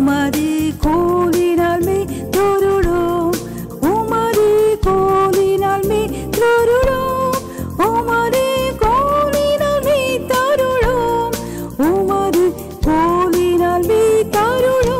உமது கோலினால் மே தொருளோம் உமது கோலினால் மே தொருளோம் உமது கோலினால் மே தருளோம் உமது கோலினால் மே தருளோம்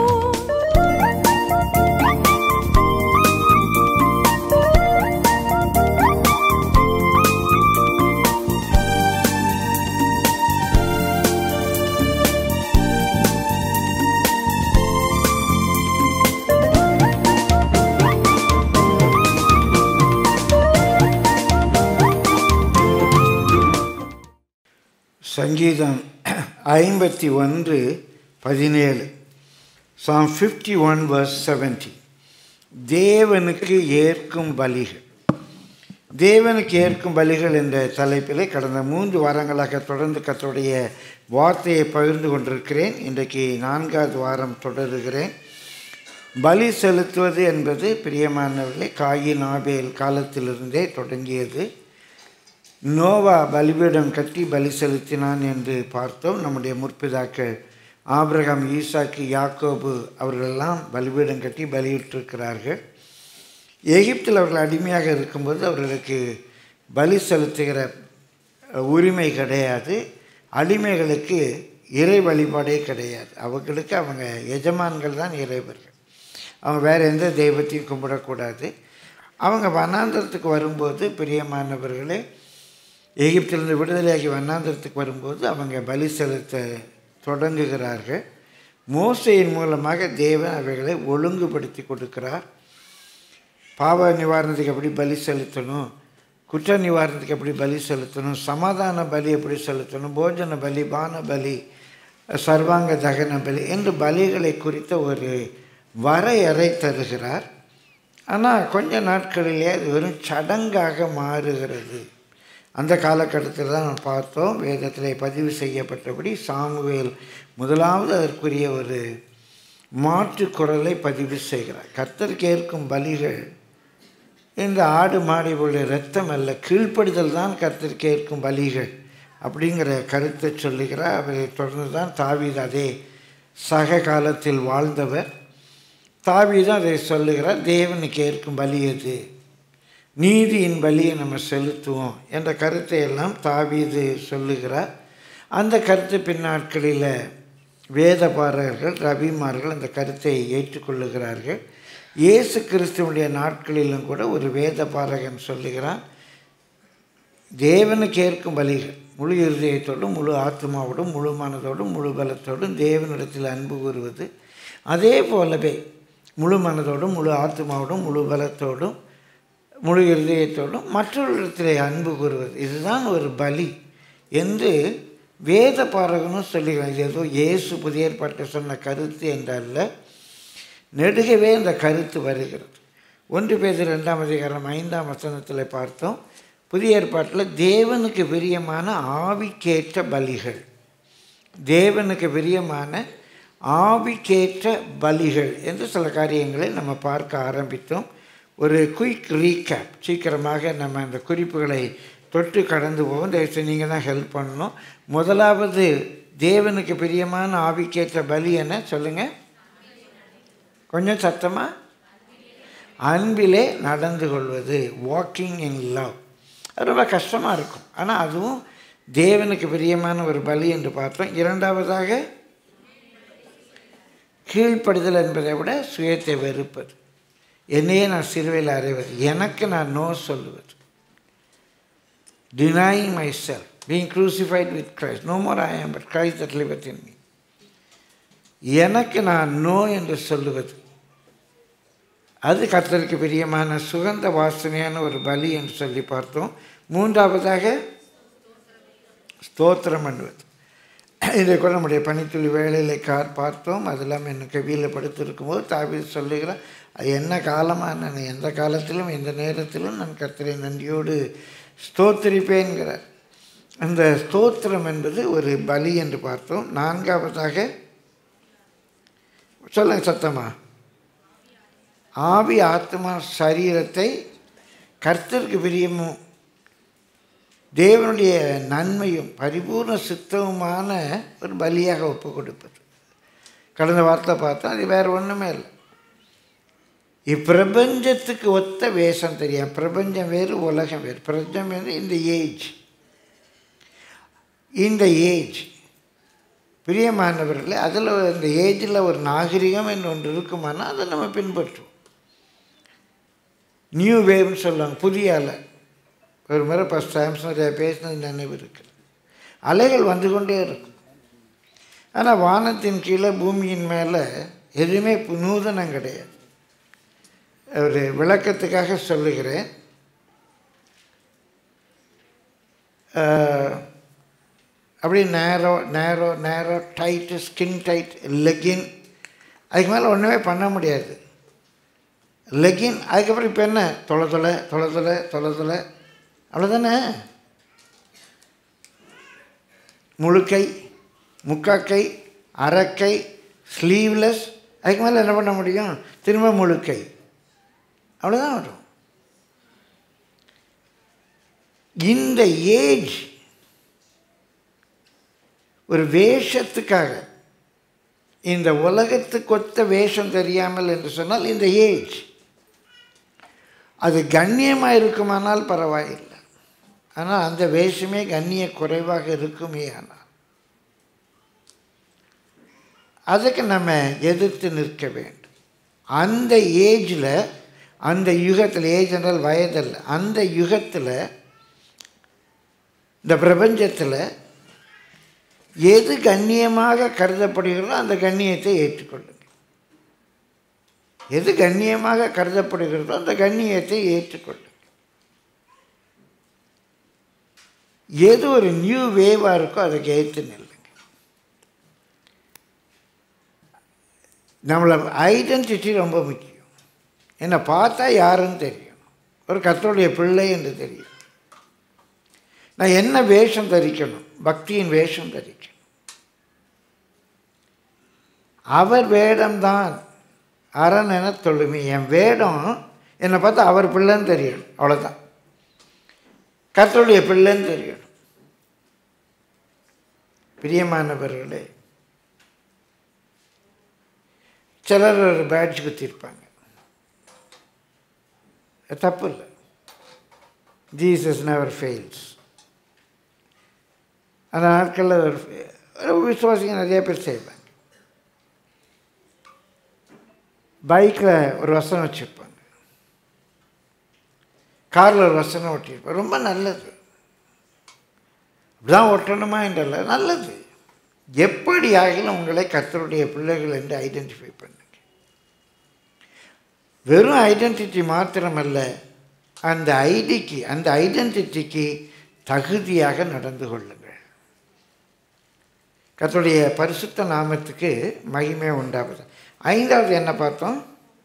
சங்கீதம் ஐம்பத்தி ஒன்று பதினேழு Psalm fifty one verse seventy தேவனுக்கு ஏற்கும் பலிகள் தேவனுக்கு ஏற்கும் பலிகள் என்ற தலைப்பிலே கடந்த மூன்று வாரங்களாக தொடர்ந்து கத்தருடைய வார்த்தையை பகிர்ந்து கொண்டிருக்கிறேன் இன்றைக்கு நான்காவது வாரம் தொடருகிறேன் பலி செலுத்துவது என்பது பிரியமானவர்களே காயின் ஆபேல் காலத்திலிருந்தே தொடங்கியது நோவா பலிபீடம் கட்டி பலி செலுத்தினான் என்று பார்த்தோம் நம்முடைய முற்பிதாக்கள் ஆபிரகாம் ஈசாக்கு யாக்கோபு அவர்களெல்லாம் பலிபீடம் கட்டி பலியிட்டிருக்கிறார்கள் எகிப்தில் அவர்கள் அடிமையாக இருக்கும்போது அவர்களுக்கு பலி செலுத்துகிற உரிமை கிடையாது அடிமைகளுக்கு இறை வழிபாடே கிடையாது அவங்களுக்கு அவங்க எஜமான்கள் தான் இறைவர்கள் அவங்க வேறு எந்த தெய்வத்தையும் கும்பிடக்கூடாது அவங்க வனாந்தரத்துக்கு வரும்போது பிரியமானவர்களே எகிப்திலிருந்து விடுதலையாகி வண்ணாந்திரத்துக்கு வரும்போது அவங்க பலி செலுத்த தொடங்குகிறார்கள் மோசையின் மூலமாக தேவன் அவைகளை ஒழுங்குபடுத்தி கொடுக்கிறார் பாவ நிவாரணத்துக்கு எப்படி பலி செலுத்தணும் குற்ற நிவாரணத்துக்கு எப்படி பலி செலுத்தணும் சமாதான பலி எப்படி செலுத்தணும் போஜன பலி பான பலி சர்வாங்க தகன பலி என்று பலிகளை குறித்த ஒரு வரையறை தருகிறார் ஆனால் கொஞ்ச நாட்களிலே அது வெறும் சடங்காக மாறுகிறது அந்த காலகட்டத்தில் தான் நம்ம பார்த்தோம் வேதத்தில் பதிவு செய்யப்பட்டபடி சாமுவேல் முதலாவது அதற்குரிய ஒரு மாற்று குரலை பதிவு செய்கிறார் கர்த்தருக்கு ஏற்கும் பலிகள் இந்த ஆடு மாடிகளுடைய ரத்தம் அல்ல கீழ்ப்படுதல் தான் கர்த்தருக்கு ஏற்கும் பலிகள் அப்படிங்கிற கருத்தை சொல்லுகிறார் அவரை தொடர்ந்து தான் தாவீது அதே சக காலத்தில் வாழ்ந்தவர் தாவீதும் அதை சொல்லுகிறார் தேவனுக்கு ஏற்கும் பலி எது நீதியின் பலியை நம்ம செலுத்துவோம் என்ற கருத்தை எல்லாம் தாவீது சொல்லுகிறார் அந்த கருத்து பின்னாட்களில் வேதபாரகர்கள் ரவிமார்கள் அந்த கருத்தை ஏற்றுக்கொள்ளுகிறார்கள் இயேசு கிறிஸ்துவனுடைய நாட்களிலும் கூட ஒரு வேத பாரகன் சொல்லுகிறான் தேவனுக்கு ஏற்கும் பலிகள் முழு இருதயத்தோடும் முழு ஆத்மாவோடும் முழு மனதோடும் முழு பலத்தோடும் தேவனிடத்தில் அன்பு கூறுவது அதே போலவே முழு மனதோடும் முழு ஆத்மாவோடும் முழு பலத்தோடும் முழு இருதயத்தோடும் மற்றவர்களிடத்திலே அன்பு கூறுவது இதுதான் ஒரு பலி என்று வேத பாரகனும் சொல்லுகிறான் இது ஏதோ இயேசு புதிய ஏற்பாட்டில் சொன்ன கருத்து என்றல்ல நெடுகவே அந்த கருத்து வருகிறது ஒன்று பேர் ரெண்டாம் அதிகாரம் ஐந்தாம் வசனத்தில் பார்த்தோம் புதிய ஏற்பாட்டில் தேவனுக்கு பிரியமான ஆவிக்கேற்ற பலிகள் தேவனுக்கு பிரியமான ஆவிக்கேற்ற பலிகள் என்று சில காரியங்களை நம்ம பார்க்க ஆரம்பித்தோம் ஒரு குயிக் ரீகேப் சீக்கிரமாக நம்ம அந்த குறிப்புகளை தொட்டு கடந்து போவோம் தயவுசெய்து நீங்கள் தான் ஹெல்ப் பண்ணணும் முதலாவது தேவனுக்கு பிரியமான ஆவிக்கேற்ற பலி என்ன சொல்லுங்கள் கொஞ்சம் சத்தமாக அன்பிலே நடந்து கொள்வது வாக்கிங் இன் லவ் அது ரொம்ப கஷ்டமாக இருக்கும் ஆனால் அதுவும் தேவனுக்கு பிரியமான ஒரு பலி என்று பார்த்தோம் இரண்டாவதாக கீழ்ப்படுதல் என்பதை விட சுயத்தை வெறுப்பது என்னையே நான் சிறுவையில் அறைவது எனக்கு நான் நோ சொல்லுவது denying myself, being crucified with Christ. No more I am, but Christ that liveth in me. எனக்கு நான் நோ என்று சொல்லுவது அது கர்த்தருக்கு பிரியமான சுகந்த வாசனையான ஒரு பலி என்று சொல்லி பார்த்தோம் மூன்றாவதாக ஸ்தோத்திரம் பண்ணுவது இதை கூட நம்முடைய பனித்துளி வேலையில் கார் பார்த்தோம் அதெல்லாம் எனக்கு கவியில் படுத்திருக்கும் போது தாவி சொல்லுகிறார் அது என்ன காலமாக நான் எந்த காலத்திலும் எந்த நேரத்திலும் நான் கர்த்தரை நன்றியோடு ஸ்தோத்திரிப்பேன்கிறார் அந்த ஸ்தோத்திரம் என்பது ஒரு பலி என்று பார்த்தோம் நான்காவதாக சொல்லுங்க சத்தமா ஆவி ஆத்மா சரீரத்தை கர்த்தருக்கு பிரியமும் தேவனுடைய நன்மையும் பரிபூர்ண சித்தமுமான ஒரு பலியாக ஒப்பு கொடுப்பது கடந்த வாரத்தில் பார்த்தோம் அது வேறு ஒன்றுமே இல்லை இப்பிரபஞ்சத்துக்கு ஒத்த வேஷம் தெரியும் பிரபஞ்சம் வேறு உலகம் வேறு பிரபஞ்சம் வேறு இந்த ஏஜ் இந்த ஏஜ் பிரியமானவர்களே அதில் இந்த ஏஜில் ஒரு நாகரிகம் என்று ஒன்று இருக்குமானா அதை நம்ம பின்பற்றுவோம் நியூ வேவ்னு சொல்லுவாங்க புதிய அலை ஒரு முறை ஃபஸ்ட் டைம்ஸ் நிறைய பேசினது நினைவு இருக்குது அலைகள் வந்து கொண்டே இருக்கும் ஆனால் வானத்தின் கீழே பூமியின் மேலே எதுவுமே பு- நூதனம் கிடையாது ஒரு விளக்கத்துக்காக சொல்லுகிறேன் அஹ், அப்படியே நேரோ நேரோ நேரோ டைட்டு ஸ்கின் டைட் லெகின் அதுக்கு மேலே ஒன்றுமே பண்ண முடியாது லெகின் அதுக்கப்புறம் இப்போ என்ன தொலை தொலை தொலை தொலை தொலை தொலை அவ்வளோதானே முழுக்கை முக்காக்கை அரைக்கை ஸ்லீவ்லெஸ் அதுக்கு மேலே என்ன பண்ண முடியும் திரும்ப முழுக்கை அவ்வளோதான் வரும் இந்த ஏஜ் ஒரு வேஷத்துக்காக இந்த உலகத்துக்கு ஒத்த வேஷம் தெரியாமல் என்று சொன்னால் இந்த ஏஜ் அது கண்ணியமாக இருக்குமானால் பரவாயில்லை ஆனால் அந்த வேஷமே கண்ணிய குறைவாக இருக்குமே ஆனால் அதுக்கு நம்ம எதிர்த்து நிற்க வேண்டும் அந்த ஏஜில் அந்த யுகத்தில் ஏஜ் என்றால் வயதில் அந்த யுகத்தில் இந்த பிரபஞ்சத்தில் எது கண்ணியமாக கருதப்படுகிறதோ அந்த கண்ணியத்தை ஏற்றுக்கொள்ளுங்கள் எது கண்ணியமாக கருதப்படுகிறதோ அந்த கண்ணியத்தை ஏற்றுக்கொள்ளுங்கள் எது ஒரு நியூ வேவாக இருக்கோ அதுக்கு ஏற்று நில்லுங்க நம்மளை ஐடென்டிட்டி ரொம்ப முக்கியம் என்னை பார்த்தா யாருன்னு தெரியும் ஒரு கத்தருடைய பிள்ளை என்று தெரியும் நான் என்ன வேஷம் தரிக்கணும் பக்தியின் வேஷம் தரிக்கணும் அவர் வேடம்தான் அரண் என தொழுமி என் வேடம் என்னை பார்த்தா அவர் பிள்ளைன்னு தெரியணும் அவ்வளோதான் கர்த்தருடைய பிள்ளைன்னு தெரியணும் பிரியமானவர்களே சிலர் ஒரு பேட்ச் குத்திருப்பாங்க அது தப்பு இல்லை ஜீசஸ் நெவர் ஃபெயில்ஸ் அந்த நாட்களில் ஒரு ஒரு விசுவாசிங்க நிறைய பேர் செய்வாங்க பைக்கில் ஒரு வசனம் வச்சுருப்பாங்க காரில் ஒரு வசனம் ஓட்டியிருப்பாங்க ரொம்ப நல்லது இப்படிதான் ஒட்டணுமா என்றல்ல நல்லது எப்படி ஆகிலும் உங்களை கர்த்தருடைய பிள்ளைகள் என்று ஐடென்டிஃபை பண்ணுங்க வெறும் ஐடென்டிட்டி மாத்திரமல்ல அந்த ஐடிக்கு அந்த ஐடென்டிட்டிக்கு தகுதியாக நடந்து கொள்ளுங்கள் கர்த்தருடைய பரிசுத்த நாமத்துக்கு மகிமை உண்டாகுது ஐந்தாவது என்ன பார்த்தோம்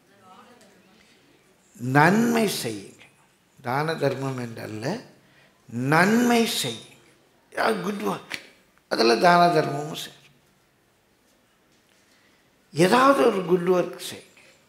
நன்மை செய்யுங்க தான தர்மம் என்றல்ல நன்மை செய்யுங்க குட் ஒர்க் அதில் தான தர்மமும் செய்யும் ஏதாவது ஒரு குட் ஒர்க் செய்யுங்க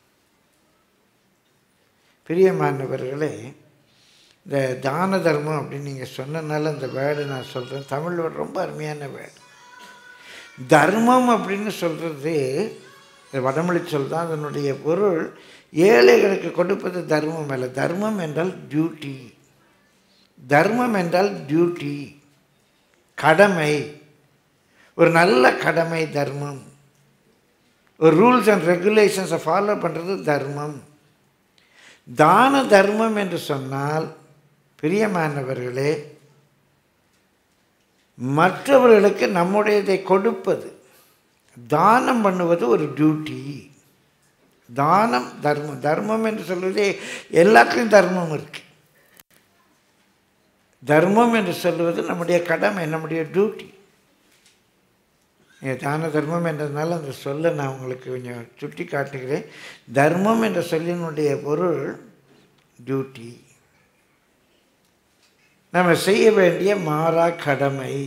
பிரியமானவர்களே இந்த தான தர்மம் அப்படின்னு நீங்கள் சொன்னனால இந்த வேர்டு நான் சொல்கிறேன் தமிழ் word ரொம்ப அருமையான வேர்டு தர்மம் அப்படின்னு சொல்கிறது வடமொழி சொல் தான் அதனுடைய பொருள் ஏழைகளுக்கு கொடுப்பது தர்மம் அல்ல தர்மம் என்றால் டியூட்டி தர்மம் என்றால் டியூட்டி கடமை ஒரு நல்ல கடமை தர்மம் ஒரு ரூல்ஸ் அண்ட் ரெகுலேஷன்ஸை ஃபாலோ பண்ணுறது தர்மம் தான தர்மம் என்று சொன்னால் பிரியமானவர்களே மற்றவர்களுக்கு நம்முடையதை கொடுப்பது தானம் பண்ணுவது ஒரு டியூட்டி தானம் தர்மம் தர்மம் என்று சொல்வதே எல்லாத்துலேயும் தர்மம் இருக்கு தர்மம் என்று சொல்வது நம்முடைய கடமை நம்முடைய டியூட்டி தான தர்மம் என்றதுனால அந்த சொல்லை நான் உங்களுக்கு கொஞ்சம் சுட்டி காட்டுகிறேன் தர்மம் என்ற சொல்லினுடைய பொருள் டியூட்டி நம்ம செய்ய வேண்டிய மாறா கடமை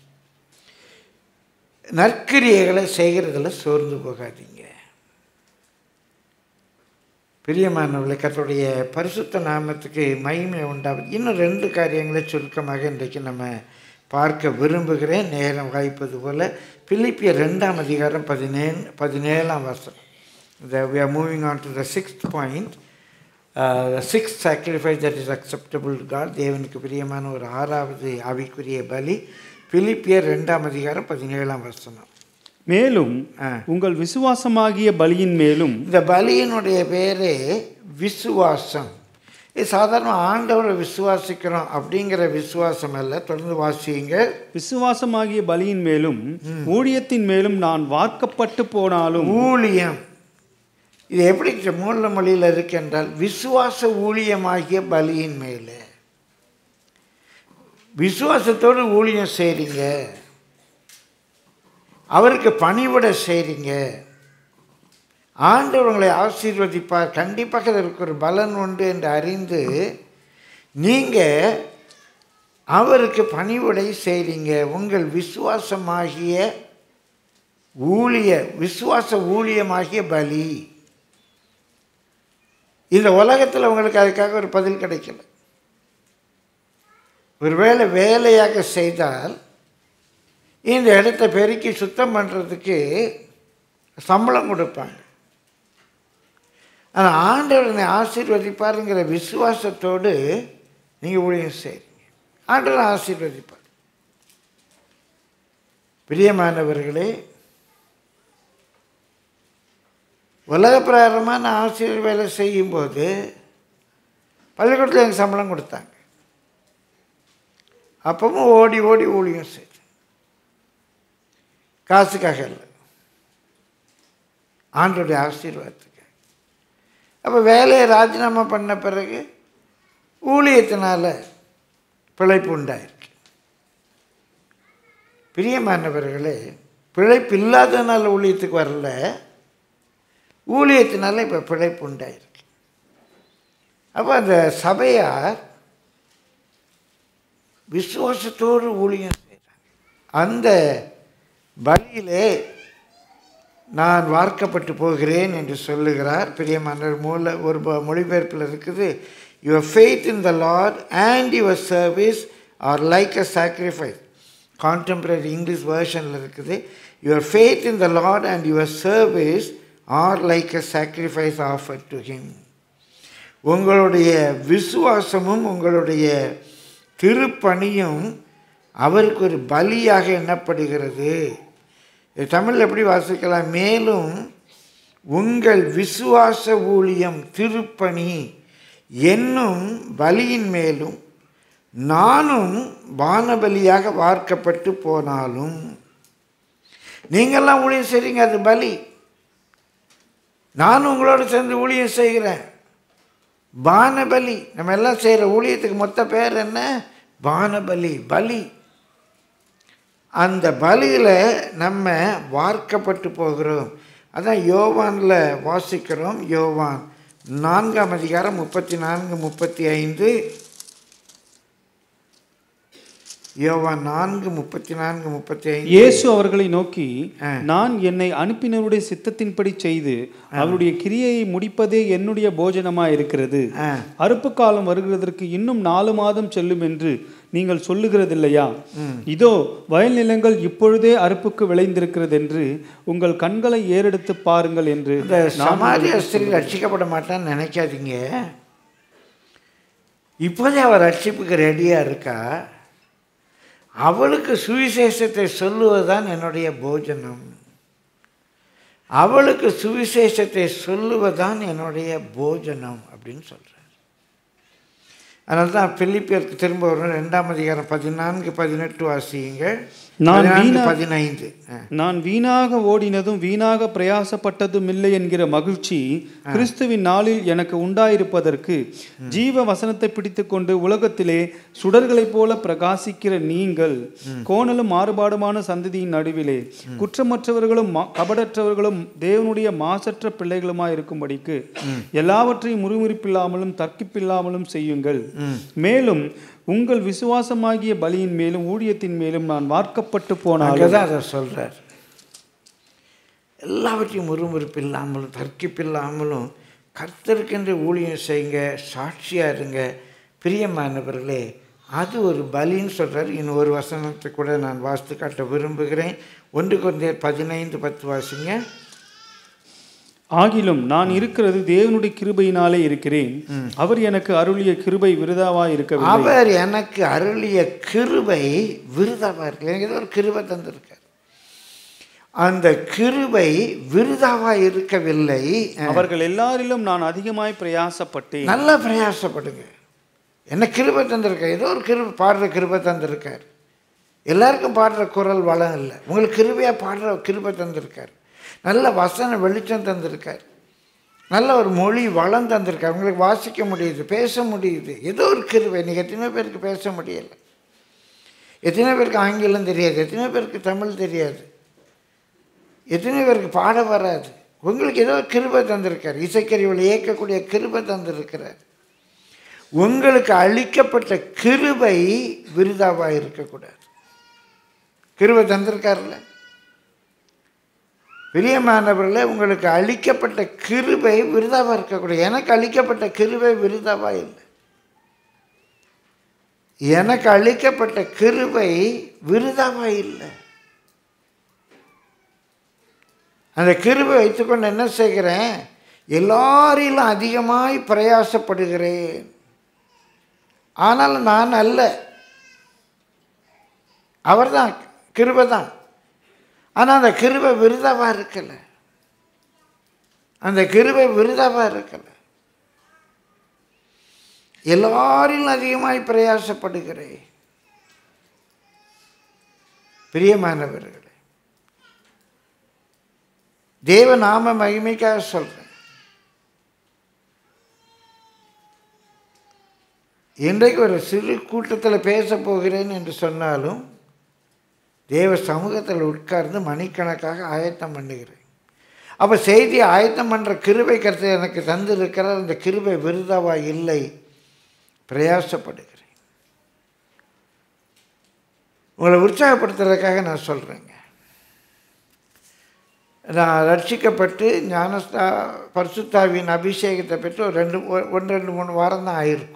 நற்கிரியைகளை செய்கிறதுல சோர்ந்து போகாதீங்க பிரியமானவர்களை கத்தருடைய பரிசுத்த நாமத்துக்கு மகிமை உண்டாகுது இன்னும் ரெண்டு காரியங்களை சுருக்கமாக இன்றைக்கு நம்ம பார்க்க விரும்புகிறேன் நேரம் வாய்ப்பது போல பிலிப்பியர் ரெண்டாம் அதிகாரம் பதினேழு பதினேழாம் வருஷம் The, we are moving on to the sixth point. Uh, the sixth sacrifice that is acceptable to God. தேவனுக்கு பிரியமான ஒரு ஆறாவது ஆவிக்குரிய பலி பிலிப்பியர் ரெண்டாம் அதிகாரம் பதினேழாம் வசனம் மேலும் ஆ. உங்கள் விசுவாசமாகிய பலியின் மேலும் இந்த பலியினுடைய பேரே விசுவாசம் இது சாதாரண ஆண்டவரை விசுவாசிக்கிறோம் அப்படிங்கிற விசுவாசம் அல்ல தொடர்ந்து வாசியுங்க விசுவாசமாகிய பலியின் மேலும் ஊழியத்தின் மேலும் நான் வார்க்கப்பட்டு போனாலும் ஊழியம் இது எப்படி மூல மொழியில் இருக்கு என்றால் விசுவாச ஊழியமாகிய பலியின் மேலே விசுவாசத்தோடு ஊழியம் செய்றீங்க அவருக்கு பணிவிட செய்றீங்க ஆண்டவர் உங்களை ஆசீர்வதிப்பார் கண்டிப்பாக அதற்கு ஒரு பலன் உண்டு என்று அறிந்து நீங்கள் அவருக்கு பணிவிடை செய்றீங்க உங்கள் விசுவாசமாகிய ஊழிய விசுவாச ஊழியமாகிய பலி இந்த உலகத்தில் உங்களுக்கு அதுக்காக ஒரு பதில் கிடைக்கல ஒருவேளை வேலையாக செய்தால் இந்த இடத்த பெருக்கி சுத்தம் பண்ணுறதுக்கு சம்பளம் கொடுப்பாங்க ஆனால் ஆண்டவர் என்னை ஆசீர்வதிப்பாருங்கிற விசுவாசத்தோடு நீங்கள் ஊழியம் செய்றீங்க ஆண்டவர் ஆசீர்வதிப்பார் பிரியமானவர்களே உலக பிரகாரமாக நான் ஆசிரியர் வேலை செய்யும்போது பள்ளிக்கூடத்தில் எனக்கு சம்பளம் கொடுத்தாங்க அப்பவும் ஓடி ஓடி ஊழியம் செய்தேன் காசுக்காக இல்லை ஆண்டோடைய ஆசீர்வாதத்துக்கு அப்போ வேலையை ராஜினாமா பண்ண பிறகு ஊழியத்தினால பிழைப்பு உண்டாயிருக்கு பிரியமானவர்களே பிழைப்பு இல்லாதனால ஊழியத்துக்கு வரல ஊழியத்தினால இப்போ பிழைப்பு உண்டாயிருக்கு அப்போ அந்த சபையார் விசுவாசத்தோடு ஊழியம் செய்கிறாங்க அந்த பலியிலே நான் வார்க்கப்பட்டு போகிறேன் என்று சொல்லுகிறார் பிரியமானவர் மூல ஒரு ப- மொழிபெயர்ப்பில் இருக்குது your faith in the Lord and your service are like a sacrifice contemporary English வேர்ஷனில் இருக்குது your faith in the Lord and your service are like a sacrifice offer to him உங்களுடைய விசுவாசமும் உங்களுடைய திருப்பணியும் அவருக்கு ஒரு பலியாக எண்ணப்படுகிறது இது தமிழில் எப்படி வாசிக்கலாம் மேலும் உங்கள் விசுவாச ஊழியம் திருப்பணி என்னும் பலியின் மேலும் நானும் வானபலியாக வார்க்கப்பட்டு போனாலும் நீங்கள்லாம் ஊழியம் செய்றீங்க அது பலி நானும் உங்களோட சேர்ந்து ஊழியம் செய்கிறேன் பானபலி நம்ம எல்லாம் செய்கிற ஊழியத்துக்கு மொத்த பேர் என்ன பானபலி பலி அந்த பலியில் நம்ம வார்க்கப்பட்டு போகிறோம் அதான் யோவானில் வாசிக்கிறோம் யோவான் நான்காம் அதிகாரம் முப்பத்தி நான்கு முப்பத்தி ஐந்து யோவான் நான்கு முப்பத்தி நான்கு முப்பத்தி ஐந்து இயேசு அவர்களை நோக்கி ஆ. நான் என்னை அனுப்பினருடைய சித்தத்தின்படி செய்து அவருடைய கிரியையை முடிப்பதே என்னுடைய போஜனமா இருக்கிறது ஆ. அறுப்பு காலம் வருகிறதற்கு இன்னும் நாலு மாதம் செல்லும் என்று நீங்கள் சொல்லுகிறதில்லையா இதோ வயல் நிலங்கள் இப்பொழுதே அறுப்புக்கு விளைந்திருக்கிறது என்று உங்கள் கண்களை ஏறெடுத்து பாருங்கள் என்று இந்த சமாரிய ஸ்திரீ ரட்சிக்கப்பட மாட்டான்னு நினைக்காதீங்க இப்போதே அவள் ரட்சிப்புக்கு ரெடியாக இருக்கா அவளுக்கு சுவிசேஷத்தை சொல்லுவதுதான் என்னுடைய போஜனம் அவளுக்கு சுவிசேஷத்தை சொல்லுவதுதான் என்னுடைய போஜனம் அப்படின்னு சொல்கிறார் அதனால தான் பிலிப்பியருக்கு திரும்ப வரும் ரெண்டாம் அதிகாரம் பதினான்கு பதினெட்டு வாசியுங்க நான் பதினான்கு வீணா- பதினைந்து ஆ. நான் வீணாக ஓடினதும் வீணாக பிரயாசப்பட்டதும் இல்லை என்கிற மகிழ்ச்சி கிறிஸ்துவின் நாளில் எனக்கு உண்டாயிருப்பதற்கு ஜீவ வசனத்தை பிடித்துக்கொண்டு உலகத்திலே சுடர்களைப் போல பிரகாசிக்கிற நீங்கள் கோணலும் மாறுபாடுமான சந்ததியின் நடுவிலே குற்றமற்றவர்களும் மா- கபடற்றவர்களும் தேவனுடைய மாசற்ற பிள்ளைகளுமாய் இருக்கும்படிக்கு எல்லாவற்றையும் முறுமுறுப்பில்லாமலும் தர்க்கிப்பில்லாமலும் செய்யுங்கள் மேலும் உங்கள் விசுவாசமாகிய பலியின் மேலும் ஊழியத்தின் மேலும் நான் வார்க்கப்பட்டு போனாலும் அங்கே தான் அதை சொல்கிறார் எல்லாவற்றையும் முறுமுறுப்பு இல்லாமலும் தர்க்கிப்பில்லாமலும் கர்த்தருக்கென்று ஊழியம் செய்யுங்க சாட்சியாக இருங்க பிரியமானவர்களே அது ஒரு பலின்னு சொல்கிறார் இன்னும் ஒரு வசனத்தை கூட நான் வாசித்து காட்ட விரும்புகிறேன் ஒன்று குழந்தையர் பதினைந்து பத்து வாசிங்க ஆகிலும் நான் இருக்கிறது தேவனுடைய கிருபையினாலே இருக்கிறேன் அவர் எனக்கு அருளிய கிருபை விருதாவா இருக்கவில்லை அவர் எனக்கு அருளிய கிருபை விருதாவா இருக்கு எனக்கு ஏதோ ஒரு கிருபை தந்திருக்கார் அந்த கிருபை விருதாவா இருக்கவில்லை அவர்கள் எல்லாரிலும் நான் அதிகமாய் பிரயாசப்பட்டேன் நல்லா பிரயாசப்படுங்க என்ன கிருபை தந்திருக்கார் ஏதோ ஒரு கிருபை பாடுற கிருபை தந்திருக்கார் எல்லாருக்கும் பாடுற குரல் வளம் இல்லை உங்களுக்கு கிருபையாக பாடுற கிருபை தந்திருக்கார் நல்ல வசன வெளிச்சம் தந்திருக்கார் நல்ல ஒரு மொழி வளம் தந்திருக்கார் உங்களுக்கு வாசிக்க முடியுது பேச முடியுது ஏதோ ஒரு கிருபை இன்னைக்கு எத்தனை பேருக்கு பேச முடியலை எத்தனை பேருக்கு ஆங்கிலம் தெரியாது எத்தனை பேருக்கு தமிழ் தெரியாது எத்தனை பேருக்கு பாட வராது உங்களுக்கு ஏதோ கிருபை தந்திருக்கார் இசைக்கருவியில் இயக்கக்கூடிய கிருபை தந்திருக்கிறார் உங்களுக்கு அளிக்கப்பட்ட கிருபை விருதாவாக இருக்கக்கூடாது கிருபை தந்திருக்கார்ல பிரியமானவர்களே உங்களுக்கு அளிக்கப்பட்ட கிருபை விருதாவாக இருக்கக்கூடாது எனக்கு அளிக்கப்பட்ட கிருபை விருதாவாக இல்லை எனக்கு அளிக்கப்பட்ட கிருபை விருதாவாக இல்லை அந்த கிருபை வைத்துக்கொண்டு என்ன செய்கிறேன் எல்லாரிலும் அதிகமாய் பிரயாசப்படுகிறேன் ஆனால் நான் அல்ல அவர்தான் கிருபை தான் ஆனால் அந்த கிருபை விருதாவாக இருக்கலை அந்த கிருபை விருதாவாக இருக்கலை எல்லாரிலும் அதிகமாய் பிரயாசப்படுகிறேன் பிரியமானவர்களே தேவ நாம மகிமைக்காக சொல்கிறேன் இன்றைக்கு ஒரு சிறு கூட்டத்தில் பேச போகிறேன் என்று சொன்னாலும் தேவ சமூகத்தில் உட்கார்ந்து மணிக்கணக்காக ஆயத்தம் பண்ணுகிறேன் அப்போ செய்தியை ஆயத்தம் பண்ணுற கிருபை கருத்தை எனக்கு தந்திருக்கிறார் அந்த கிருபை விருதாவா இல்லை பிரயாசப்படுகிறேன் உங்களை உற்சாகப்படுத்துறதுக்காக நான் சொல்கிறேங்க நான் ரட்சிக்கப்பட்டு ஞானஸ்தா பரிசுத்தாவின் அபிஷேகத்தை பெற்று ஒரு ரெண்டு ஒன்று ரெண்டு மூணு வாரம் தான் ஆயிருக்கும்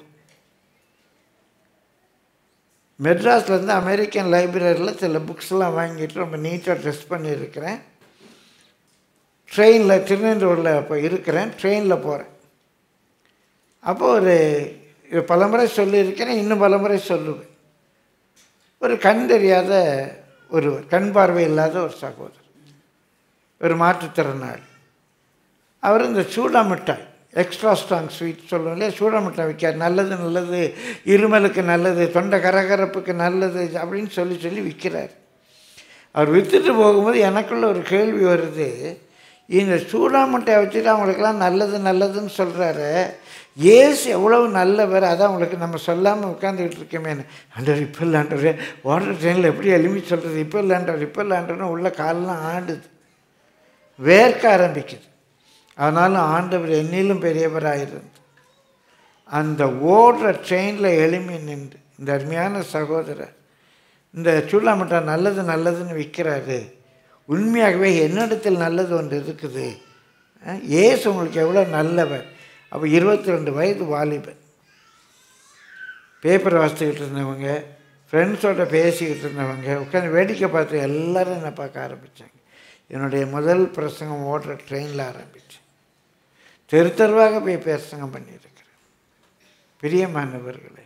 மெட்ராஸ்லேருந்து அமெரிக்கன் லைப்ரரியில் சில புக்ஸ்லாம் வாங்கிட்டு ரொம்ப நீட்டாக ட்ரெஸ் பண்ணியிருக்கிறேன் ட்ரெயினில் திருநெல்வேலியில் இப்போ இருக்கிறேன் ட்ரெயினில் போகிறேன் அப்போ ஒரு இது பலமுறை சொல்லியிருக்கிறேன் இன்னும் பலமுறை சொல்லுவேன் ஒரு கண் தெரியாத ஒருவர் கண் பார்வை இல்லாத ஒரு சகோதரர் ஒரு மாற்றுத்திறனாளி அவர் இந்த சூடா மிட்டாய் எக்ஸ்ட்ரா ஸ்ட்ராங் ஸ்வீட் சொல்லுவோம் இல்லையா சூடா மிட்டாய் விற்கார் நல்லது நல்லது இருமலுக்கு நல்லது தொண்டை கரகரப்புக்கு நல்லது அப்படின்னு சொல்லி சொல்லி விற்கிறார் அவர் விற்றுட்டு போகும்போது எனக்குள்ள ஒரு கேள்வி வருது இந்த சூடா மிட்டாய் வச்சுட்டு அவங்களுக்கெல்லாம் நல்லது நல்லதுன்னு சொல்கிறாரு ஏசு எவ்வளவு நல்லவர் அதான் அவங்களுக்கு நம்ம சொல்லாமல் உட்காந்துக்கிட்டு இருக்கமேன்னு ஆண்டவர் இப்போ இல்லாண்டவர் வாட்டர் ட்ரெயினில் எப்படி எளிமை சொல்கிறது இப்போ இல்லாண்டவர் இப்போ இல்லாண்டவர்னு உள்ள காலெலாம் ஆடுது வேர்க்க ஆரம்பிக்குது ஆனாலும் ஆண்டவர் என்னிலும் பெரியவராக இருந்து அந்த ஓடுற ட்ரெயினில் எளிமை நின்று இந்த அருமையான சகோதரர் இந்த சூளாமட்டா நல்லது நல்லதுன்னு விற்கிறாரு உண்மையாகவே என்னிடத்தில் நல்லது ஒன்று இருக்குது அஹ், இயேசு உங்களுக்கு எவ்வளோ நல்லவர் அப்போ இருபத்தி ரெண்டு வயது வாலிபன் பேப்பர் வாசித்துக்கிட்டு இருந்தவங்க ஃப்ரெண்ட்ஸோட பேசிக்கிட்டு இருந்தவங்க உட்காந்து வேடிக்கை பார்த்து எல்லாரும் என்னை பார்க்க ஆரம்பித்தாங்க என்னுடைய முதல் பிரசங்கம் ஓடுற ட்ரெயினில் ஆரம்பித்தேன் தெரு தெருவாக போய் பிரசங்கம் பண்ணியிருக்கிறேன் பிரியமானவர்களே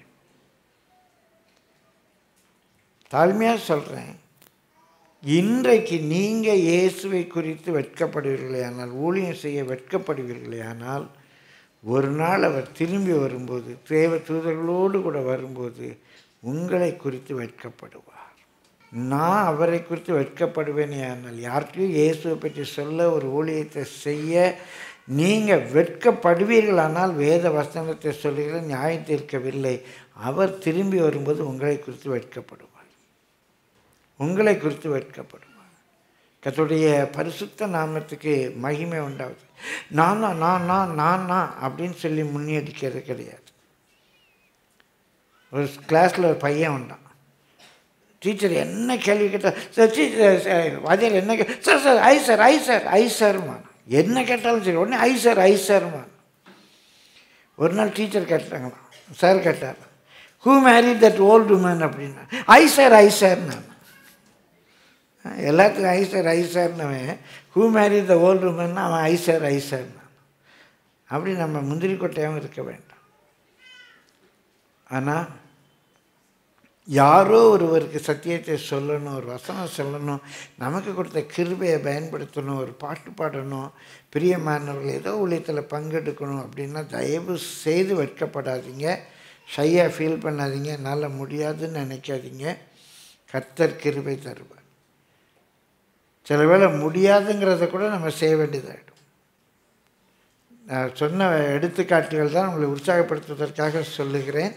தாழ்மையாக சொல்கிறேன் இன்றைக்கு நீங்கள் இயேசுவை குறித்து வெட்கப்படுவீர்களே ஆனால் ஊழியம் செய்ய வெட்கப்படுவீர்களே ஆனால் ஒரு நாள் அவர் திரும்பி வரும்போது தேவ தூதர்களோடு கூட வரும்போது உங்களை குறித்து வெட்கப்படுவார் நான் அவரை குறித்து வெட்கப்படுவேனே ஆனால் யார்கிட்டையும் இயேசுவை பற்றி சொல்ல ஒரு ஊழியத்தை செய்ய நீங்கள் வெட்கப்படுவீர்களானால் வேத வசனத்தை சொல்லுகிற நியாயம் தீர்க்கவில்லை அவர் திரும்பி வரும்போது உங்களை குறித்து வெட்கப்படுவார் உங்களை குறித்து வெட்கப்படுவார் கர்த்தருடைய பரிசுத்த நாமத்துக்கு மகிமை உண்டாகுது நான் தான் நான் நான் நான் நான் அப்படின்னு சொல்லி முன்னெடுக்கிறது கிடையாது ஒரு கிளாஸில் ஒரு பையன் உண்டான் டீச்சர் என்ன கேள்வி கேட்டால் சார் டீச்சர் வாத்தியார் என்ன கே sir sir I sir I sir I சார்மா என்ன கேட்டாலும் சரி உடனே ஐ சார் ஐ சார்மா ஒரு நாள் டீச்சர் கேட்டாங்களாம் சார் கேட்டார் who married that old man அப்படின்னா ஐசர் ஐசர் நான் எல்லாத்துக்கும் ஐசர் ஐசர்னவன் ஹூ மேரிட் த ஓல்டு மேன்னா அவன் ஐசர் ஐசர் நான் அப்படி நம்ம முந்திரி கொட்டையாகவும் இருக்க வேண்டாம் ஆனால் யாரோ ஒருவருக்கு சத்தியத்தை சொல்லணும் ஒரு வசனம் சொல்லணும் நமக்கு கொடுத்த கிருபையை பயன்படுத்தணும் ஒரு பாட்டு பாடணும் பிரியமானவர்கள் ஏதோ ஊழியத்தில் பங்கெடுக்கணும் அப்படின்னா தயவு செய்து வெட்கப்படாதீங்க ஷையாக ஃபீல் பண்ணாதீங்க என்னால் முடியாதுன்னு நினைக்காதீங்க கர்த்தர் கிருபை தருவார் சில வேளை முடியாதுங்கிறத கூட நம்ம செய்ய வேண்டியதாகிடும் நான் சொன்ன எடுத்துக்காட்டுகள் தான் உங்களை உற்சாகப்படுத்துவதற்காக சொல்லுகிறேன்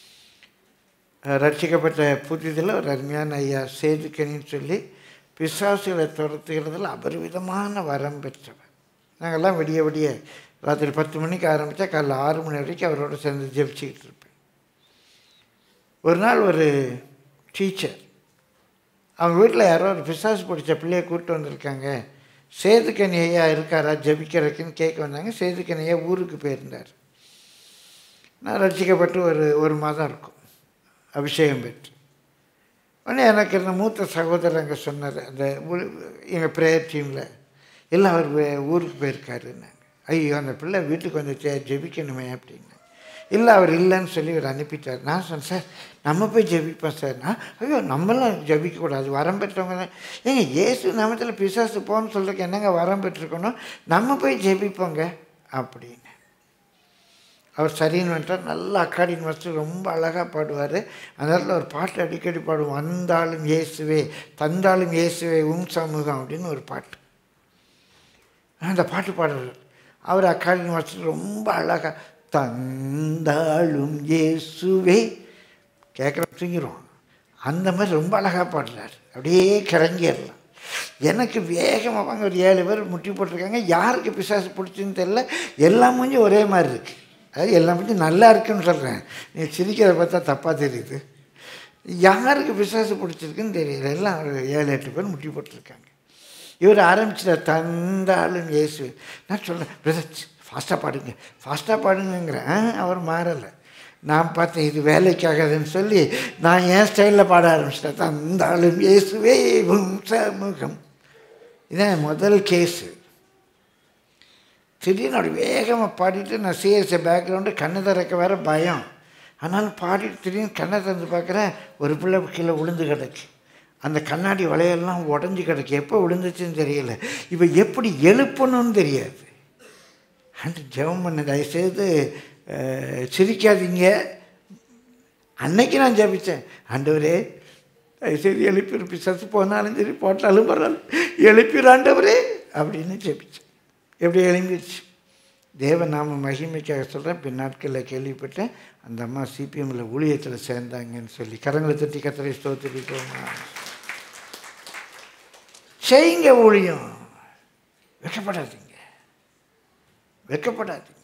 அஹ் ரட்சிக்கப்பட்ட புதிதில் ஒரு அருமையான ஐயா சேதுக்கனின்னு சொல்லி பிசாசுகளை துரத்துகிறதுல அபரிவிதமான வரம் பெற்றவர் நாங்கள்லாம் விடிய விடிய ராத்திரி பத்து மணிக்கு ஆரம்பித்தா காலைல ஆறு மணி வரைக்கும் அவரோட சேர்ந்து ஜெபிச்சுக்கிட்டு இருப்பேன் ஒரு நாள் ஒரு டீச்சர் அவங்க வீட்டில் யாரோ ஒரு பிசாசு பிடிச்ச பிள்ளையை கூப்பிட்டு வந்திருக்காங்க சேதுக்கனி ஐயா இருக்காரா ஜபிக்கிறதுக்குன்னு கேட்க வந்தாங்க சேதுக்கனி ஐயா ஊருக்கு போயிருந்தார் நான் ரட்சிக்கப்பட்டு ஒரு ஒரு மாதம் இருக்கும் அபிஷேகம் பெற்று உடனே எனக்கு இருந்த மூத்த சகோதரர் அங்கே சொன்னார் அந்த எங்கள் ப்ரேயர் டீமில் இல்லை அவர் வே- ஊருக்கு போயிருக்காருன்னாங்க ஐயோ அந்த பிள்ளை வீட்டுக்கு வந்து ஜெ- ஜெபிக்கணுமே அப்படின்னாங்க இல்லை அவர் இல்லைன்னு சொல்லி அவர் அனுப்பிட்டார் நான் சொன்னேன் சார் நம்ம போய் ஜெபிப்போம் சார் நான் ஐயோ நம்மளாம் ஜெபிக்கக்கூடாது வரம் பெற்றவங்க தான் ஏங்க இயேசு நாமத்தில் பிசாசு போன்னு சொல்கிறதுக்கு என்னங்க வரம் பெற்றிருக்கணும் நம்ம போய் ஜெபிப்போங்க அப்படின்னு அவர் சரின்னு வந்துட்டார் நல்ல அக்காடின் மாஸ்டர் ரொம்ப அழகாக பாடுவார் அந்த இடத்துல ஒரு பாட்டு அடிக்கடி பாடுவோம் வந்தாலும் இயேசுவே தந்தாலும் இயேசுவே உம் சமூகம் அப்படின்னு ஒரு பாட்டு அந்த பாட்டு பாடுறார் அவர் அக்காடின் மாஸ்டர் ரொம்ப அழகாக தந்தாலும் இயேசுவே கேட்குற தூங்கிடும் அந்த மாதிரி ரொம்ப அழகாக பாடுறார் அப்படியே கிறங்கிடலாம் எனக்கு வேகமாக வாங்க ஒரு ஏழு பேர் முட்டி போட்டிருக்காங்க யாருக்கு பிசாசு பிடிச்சுன்னு தெரில எல்லா மூஞ்சும் ஒரே மாதிரி இருக்குது அது எல்லா மூஞ்சும் நல்லா இருக்குன்னு சொல்கிறேன் நீ சிரிக்கிறத பார்த்தா தப்பாக தெரியுது யாருக்கு பிசாசு பிடிச்சிருக்குன்னு தெரியல எல்லாம் ஒரு ஏழு எட்டு பேர் முட்டி போட்டிருக்காங்க இவர் ஆரம்பிச்சிட்ட தந்தாலும் இயேசு நான் சொல்கிறேன் பிரதர் ஃபாஸ்ட்டாக பாடுங்க ஃபாஸ்ட்டாக பாடுங்கிறேன் ஆ, அவர் மாறலை நான் பார்த்தேன் இது வேலைக்காகாதுன்னு சொல்லி நான் என் ஸ்டைலில் பாட ஆரம்பிச்சிட்டேன் தந்தாலும் இயேசுவே உம் சமூகம் இதான் முதல் கேஸு திடீர்னு அப்படி வேகமாக பாடிட்டு நான் சிஎஸ்ஏ பேக்ரவுண்டு கண்ணு திறக்க வேற பயம் ஆனாலும் பாடிட்டு திடீர்னு கண்ணை திறந்து பார்க்குறேன் ஒரு பிள்ளை கீழே விழுந்து கிடக்கு அந்த கண்ணாடி வளையெல்லாம் உடஞ்சி கிடக்கு எப்போ விழுந்துச்சுன்னு தெரியல இப்போ எப்படி எழுப்பணும்னு தெரியாது அந்த ஜெபம் பண்ண தயவுசெய்து அஹ், சிரிக்காதீங்க அன்னைக்கு நான் ஜெபித்தேன் ஆண்டவரே தயவுசெய்து எழுப்பிரு பிசாசு போனாலும் சரி போட்டாலும் பரவாயில்ல எழுப்பிரு ஆண்டவரே அப்படின்னு ஜெபித்தேன் எப்படி எழும்பிடுச்சு தேவ நாம மகிமைக்காக சொல்கிறேன் பின் நாட்களில் கேள்விப்பட்டேன் அந்த அம்மா சிபிஎம்மில் ஊழியத்தில் சேர்ந்தாங்கன்னு சொல்லி கரங்களை தட்டி கத்தரை ஸ்தோத்திரிக்கோமா செய்யுங்க ஊழியம் வெக்கப்படாதீங்க வெக்கப்படாதீங்க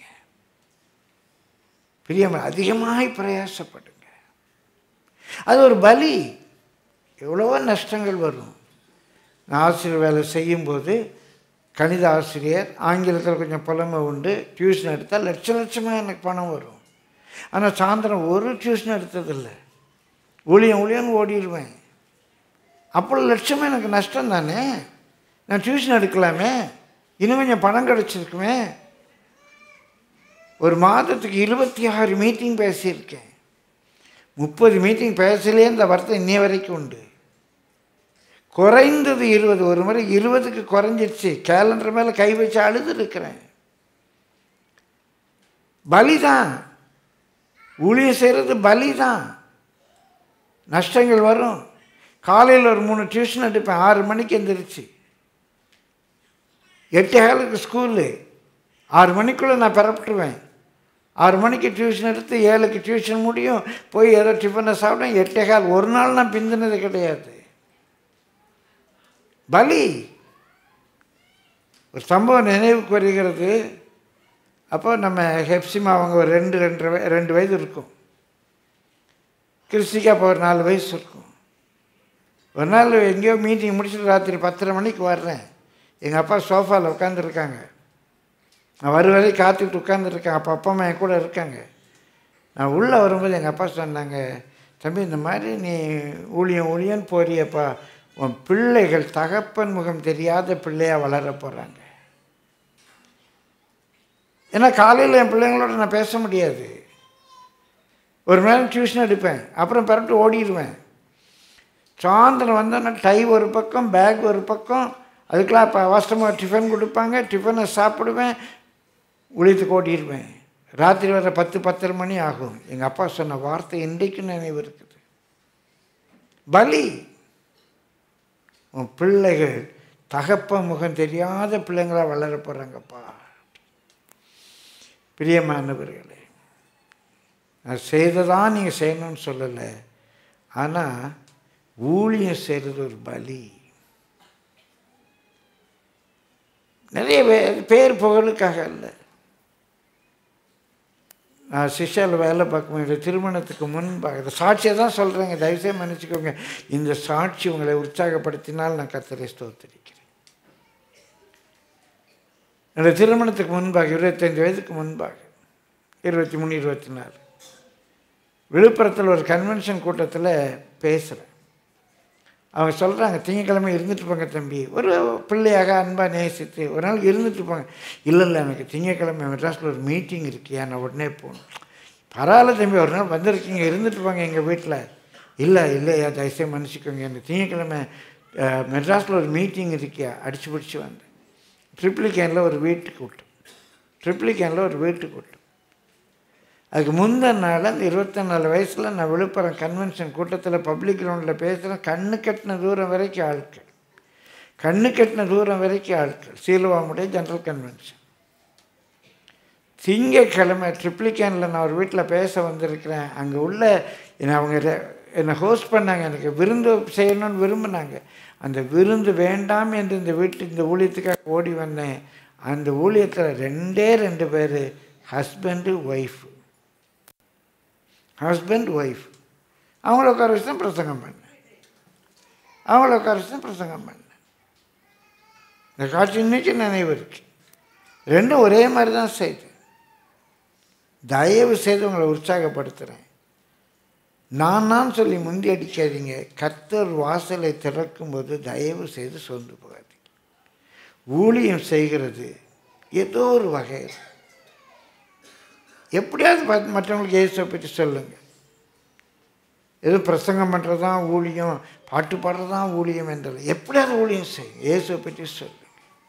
பிரியம அதிகமாய் பிரயாசப்படுங்க அது ஒரு பலி எவ்வளவோ நஷ்டங்கள் வரும் நான் ஆசிரியர் வேலை செய்யும்போது கணித ஆசிரியர் ஆங்கிலத்தில் கொஞ்சம் புலமை உண்டு டியூஷன் எடுத்தால் லட்ச லட்சமாக எனக்கு பணம் வரும் ஆனால் சாயந்தரம் ஒரு டியூஷன் எடுத்ததில்லை ஊழியம் ஊழியம்னு ஓடிடுவேன் அப்போ லட்சமே எனக்கு நஷ்டம் தானே நான் டியூஷன் எடுக்கலாமே இன்னும் கொஞ்சம் பணம் கிடச்சிருக்குமே ஒரு மாதத்துக்கு இருபத்தி ஆறு மீட்டிங் பேசியிருக்கேன் முப்பது மீட்டிங் பேசலே இந்த வருத்தம் இன்னைய வரைக்கும் உண்டு குறைந்தது இருபது ஒரு முறை இருபதுக்கு குறைஞ்சிருச்சு கேலண்டர் மேலே கை வச்சு அழுது இருக்கிறேன் பலிதான் ஊழியம் செய்கிறது பலிதான் நஷ்டங்கள் வரும் காலையில் ஒரு மூணு டியூஷன் எடுப்பேன் ஆறு மணிக்கு எந்திரிச்சு எட்டு காலுக்கு ஸ்கூலு ஆறு மணிக்குள்ளே நான் பெறப்பட்டுருவேன் ஆறு மணிக்கு டியூஷன் எடுத்து ஏழுக்கு டியூஷன் முடியும் போய் ஏதோ டிஃபனை சாப்பிட்டேன் எட்டே கால் ஒரு நாள் நான் பிந்தினது கிடையாது பலி ஒரு சம்பவம் நினைவுக்கு வருகிறது அப்போ நம்ம ஹெப்சிமா அவங்க ஒரு ரெண்டு ரெண்டு வய- ரெண்டு வயது இருக்கும் கிறிஸ்டிக்கு அப்போ ஒரு நாலு வயசு இருக்கும் ஒரு நாள் எங்கேயோ மீட்டிங் முடிச்சுட்டு ராத்திரி பத்தரை மணிக்கு வர்றேன் எங்கள் அப்பா சோஃபாவில் உட்காந்துருக்காங்க நான் வருவரை காத்துக்கிட்டு உட்காந்துருக்கேன் அப்போ அப்பா அம்மா என் கூட இருக்காங்க நான் உள்ளே வரும்போது எங்கள் அப்பா சொன்னாங்க தம்பி இந்த மாதிரி நீ ஊழியம் ஊழியன்னு போறியப்பா உன் பிள்ளைகள் தகப்பன் முகம் தெரியாத பிள்ளையாக வளர போகிறாங்க ஏன்னா காலையில் என் பிள்ளைங்களோட நான் பேச முடியாது ஒரு மணி நேரம் டியூஷன் எடுப்பேன் அப்புறம் பிறட்டு ஓடிடுவேன் சாயந்தரம் வந்தோன்னா டை ஒரு பக்கம் பேக் ஒரு பக்கம் அதுக்கெலாம் இப்போ அவசரமாக டிஃபன் கொடுப்பாங்க டிஃபனை சாப்பிடுவேன் உளித்துக்கு ஓடிடுவேன் ராத்திரி வர பத்து பத்தரை மணி ஆகும் எங்கள் அப்பா சொன்ன வார்த்தை இன்றைக்கும் நினைவு இருக்குது பலி உன் பிள்ளைகள் தகப்ப முகம் தெரியாத பிள்ளைங்களா வளர போகிறாங்கப்பா பிரியமானவர்களே நான் செய்ததான் நீங்கள் செய்யணும்னு சொல்லலை ஆனால் ஊழியம் செய்கிறது ஒரு பலி நிறைய பேர் பேர் புகழுக்காக இல்லை நான் சிஷாவில் வேலை பார்க்கும்போது திருமணத்துக்கு முன்பாக இந்த சாட்சியை தான் சொல்கிறேங்க தயவுசெய்து மன்னிச்சுக்கோங்க இந்த சாட்சி உங்களை உற்சாகப்படுத்தினால் நான் கத்தரை ஸ்தோத்திரிக்கிறேன் என்னோட திருமணத்துக்கு முன்பாக இருபத்தைந்து வயதுக்கு முன்பாக இருபத்தி மூணு இருபத்தி நாலு விழுப்புரத்தில் ஒரு கன்வென்ஷன் கூட்டத்தில் பேசுகிறேன் அவங்க சொல்கிறாங்க திங்கக்கிழமை இருந்துட்டு போங்க தம்பி ஒரு பிள்ளையாக அன்பாக நேசித்து ஒரு நாள் இருந்துட்டு போங்க இல்லை இல்லை எனக்கு திங்கக்கிழமை மெட்ராஸில் ஒரு மீட்டிங் இருக்கியா நான் உடனே போகணும் பரவாயில்ல தம்பி ஒரு நாள் வந்திருக்கீங்க இருந்துட்டு போங்க எங்கள் வீட்டில் இல்லை இல்லையா தயவுசெய்து மன்னிச்சிக்கோங்க எனக்கு திங்கக்கிழமை அஹ், மெட்ராஸில் ஒரு மீட்டிங் இருக்கியா அடிச்சு பிடிச்சி வந்தேன் ட்ரிப்ளிகேனில் ஒரு வீட்டுக்கு விட்டோம் ட்ரிப்ளிகேனில் ஒரு வீட்டுக்கு விட்டோம் அதுக்கு முந்தின நாள் அந்த இருபத்தி நாலு வயசில் நான் விழுப்புரம் கன்வென்ஷன் கூட்டத்தில் பப்ளிக் கிரவுண்டில் பேசுகிறேன் கண்ணு கட்டின தூரம் வரைக்கும் ஆட்கள் கண்ணு கட்டின தூரம் வரைக்கும் ஆட்கள் சீலுவாமுடைய ஜெனரல் கன்வென்ஷன் திங்கக்கிழமை ட்ரிப்ளிகேனில் நான் ஒரு வீட்டில் பேச வந்திருக்கிறேன் அங்கே உள்ள என்னை அவங்க ரெ- என்னை ஹோஸ்ட் பண்ணாங்க எனக்கு விருந்து செய்யணும்னு விரும்பினாங்க அந்த விருந்து வேண்டாம் என்று இந்த வீட்டு இந்த ஊழியத்துக்காக ஓடி வந்தேன் அந்த ஊழியத்தில் ரெண்டே ரெண்டு பேர் ஹஸ்பண்டு ஒய்ஃபு ஹஸ்பண்ட் ஒய்ஃப் அவங்கள உட்கார வச்சு தான் பிரசங்கம் பண்ணேன் அவங்கள உட்கார வச்சு தான் பிரசங்கம் பண்ணேன் இந்த காட்சி இன்னைக்கு நினைவு இருக்கு ரெண்டும் ஒரே மாதிரி தான் செய்து தயவு செய்து உங்களை உற்சாகப்படுத்துகிறேன் நான் நான் சொல்லி முந்தி அடிக்காதீங்க கர்த்தர் வாசலை திறக்கும்போது தயவு செய்து சொந்து போகாதீங்க ஊழியம் செய்கிறது ஏதோ ஒரு வகையில் எப்படியாவது பார்த்து மற்றவங்களுக்கு இயேசுவை பற்றி சொல்லுங்க எதுவும் பிரசங்கம் பண்ணுறது தான் ஊழியம் பாட்டு பாடுறது தான் ஊழியம் என்றது எப்படியாவது ஊழியம் செய்யுங்க இயேசுவை பற்றி சொல்லுங்க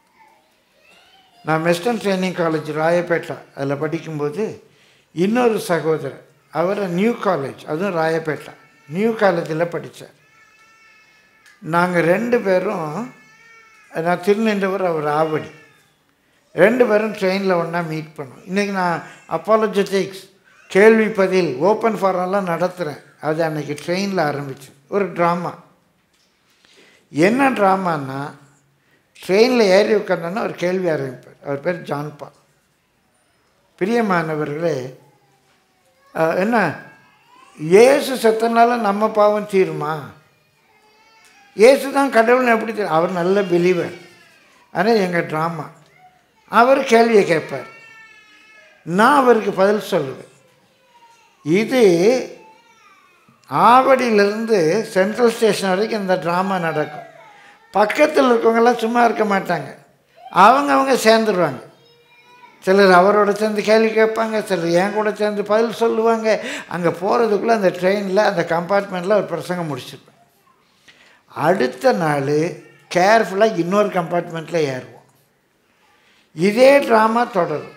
நான் வெஸ்டர்ன் ட்ரைனிங் காலேஜ் ராயப்பேட்டா அதில் படிக்கும்போது இன்னொரு சகோதரர் அவர் நியூ காலேஜ் அதுவும் ராயப்பேட்டா நியூ காலேஜில் படித்தார் நாங்கள் ரெண்டு பேரும் நான் திருநின்றவர் அவர் ஆவடி ரெண்டு பேரும் ட்ரெயினில் ஒன்றா மீட் பண்ணோம் இன்றைக்கி நான் அப்பாலஜெட்டிக்ஸ் கேள்வி பதில் ஓப்பன் ஃபாரம்லாம் நடத்துகிறேன் அது அன்னைக்கு ட்ரெயினில் ஆரம்பிச்சு ஒரு ட்ராமா என்ன ட்ராமான்னா ட்ரெயினில் ஏறி உட்காந்தோன்னா ஒரு கேள்வி ஆரம்பிப்பார் அவர் பேர் ஜான்பா பிரியமானவர்களே அஹ், என்ன இயேசு செத்தனால நம்ம பாவம் தீருமா இயேசு தான் கடவுள்னு எப்படி தெரியும் அவர் நல்ல பிலீவர் ஆனால் எங்கள் ட்ராமா அவர் கேள்வியை கேட்பார் நான் அவருக்கு பதில் சொல்லுவேன் இது ஆவடியிலிருந்து சென்ட்ரல் ஸ்டேஷன் வரைக்கும் இந்த ட்ராமா நடக்கும் பக்கத்தில் இருக்கவங்கெல்லாம் சும்மா இருக்க மாட்டாங்க அவங்க அவங்க சேர்ந்துருவாங்க சிலர் அவரோட சேர்ந்து கேள்வி கேட்பாங்க சிலர் என் கூட சேர்ந்து பதில் சொல்லுவாங்க அங்கே போகிறதுக்குள்ளே அந்த ட்ரெயினில் அந்த கம்பார்ட்மெண்ட்டில் ஒரு பிரசங்கம் முடிச்சிருப்பேன் அடுத்த நாள் கேர்ஃபுல்லாக இன்னொரு கம்பார்ட்மெண்ட்டில் ஏறுவோம் இதே ட்ராமா தொடரும்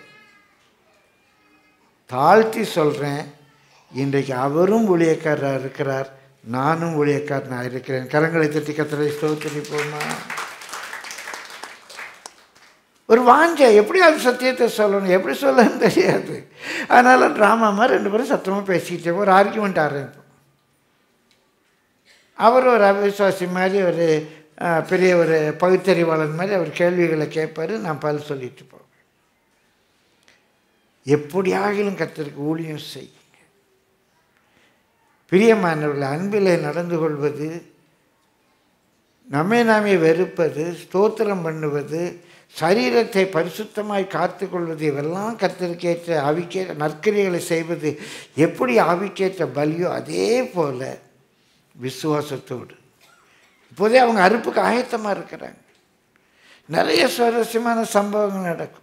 தாழ்த்தி சொல்கிறேன் இன்றைக்கு அவரும் ஊழியக்காரராக இருக்கிறார் நானும் ஊழியக்காரனாக இருக்கிறேன் கரங்களை தட்டி கத்தரை ஸ்தோத்திரிப்போமா ஒரு வாஞ்சை எப்படி அது சத்தியத்தை சொல்லணும் எப்படி சொல்லணும்னு தெரியாது அதனால ட்ராமா மாதிரி ரெண்டு பேரும் சத்தமாக பேசிக்கிட்டே ஒரு ஆர்கியூமெண்ட் ஆரம்பிப்போம் அவர் ஒரு அவிசுவாசி மாதிரி ஒரு அஹ், பெரிய ஒரு பகுத்தறிவாளன் மாதிரி அவர் கேள்விகளை கேட்பார் நான் பதில் சொல்லிட்டு போவேன் எப்படியாகிலும் கத்தருக்கு ஊழியம் செய்யுங்க பிரியமானவர்கள் அன்பிலே நடந்து கொள்வது நம்மை நாமே வெறுப்பது ஸ்தோத்திரம் பண்ணுவது சரீரத்தை பரிசுத்தமாய் காத்துக்கொள்வது இவெல்லாம் கர்த்தருக்கேற்ற ஆவிக்கே நற்கிரிகளை செய்வது எப்படி ஆவிக்கேற்ற பலியோ அதே போல விசுவாசத்தோடு இப்போதே அவங்க அறுப்புக்கு ஆயத்தமாக இருக்கிறாங்க நிறைய சுவாரஸ்யமான சம்பவங்கள் நடக்கும்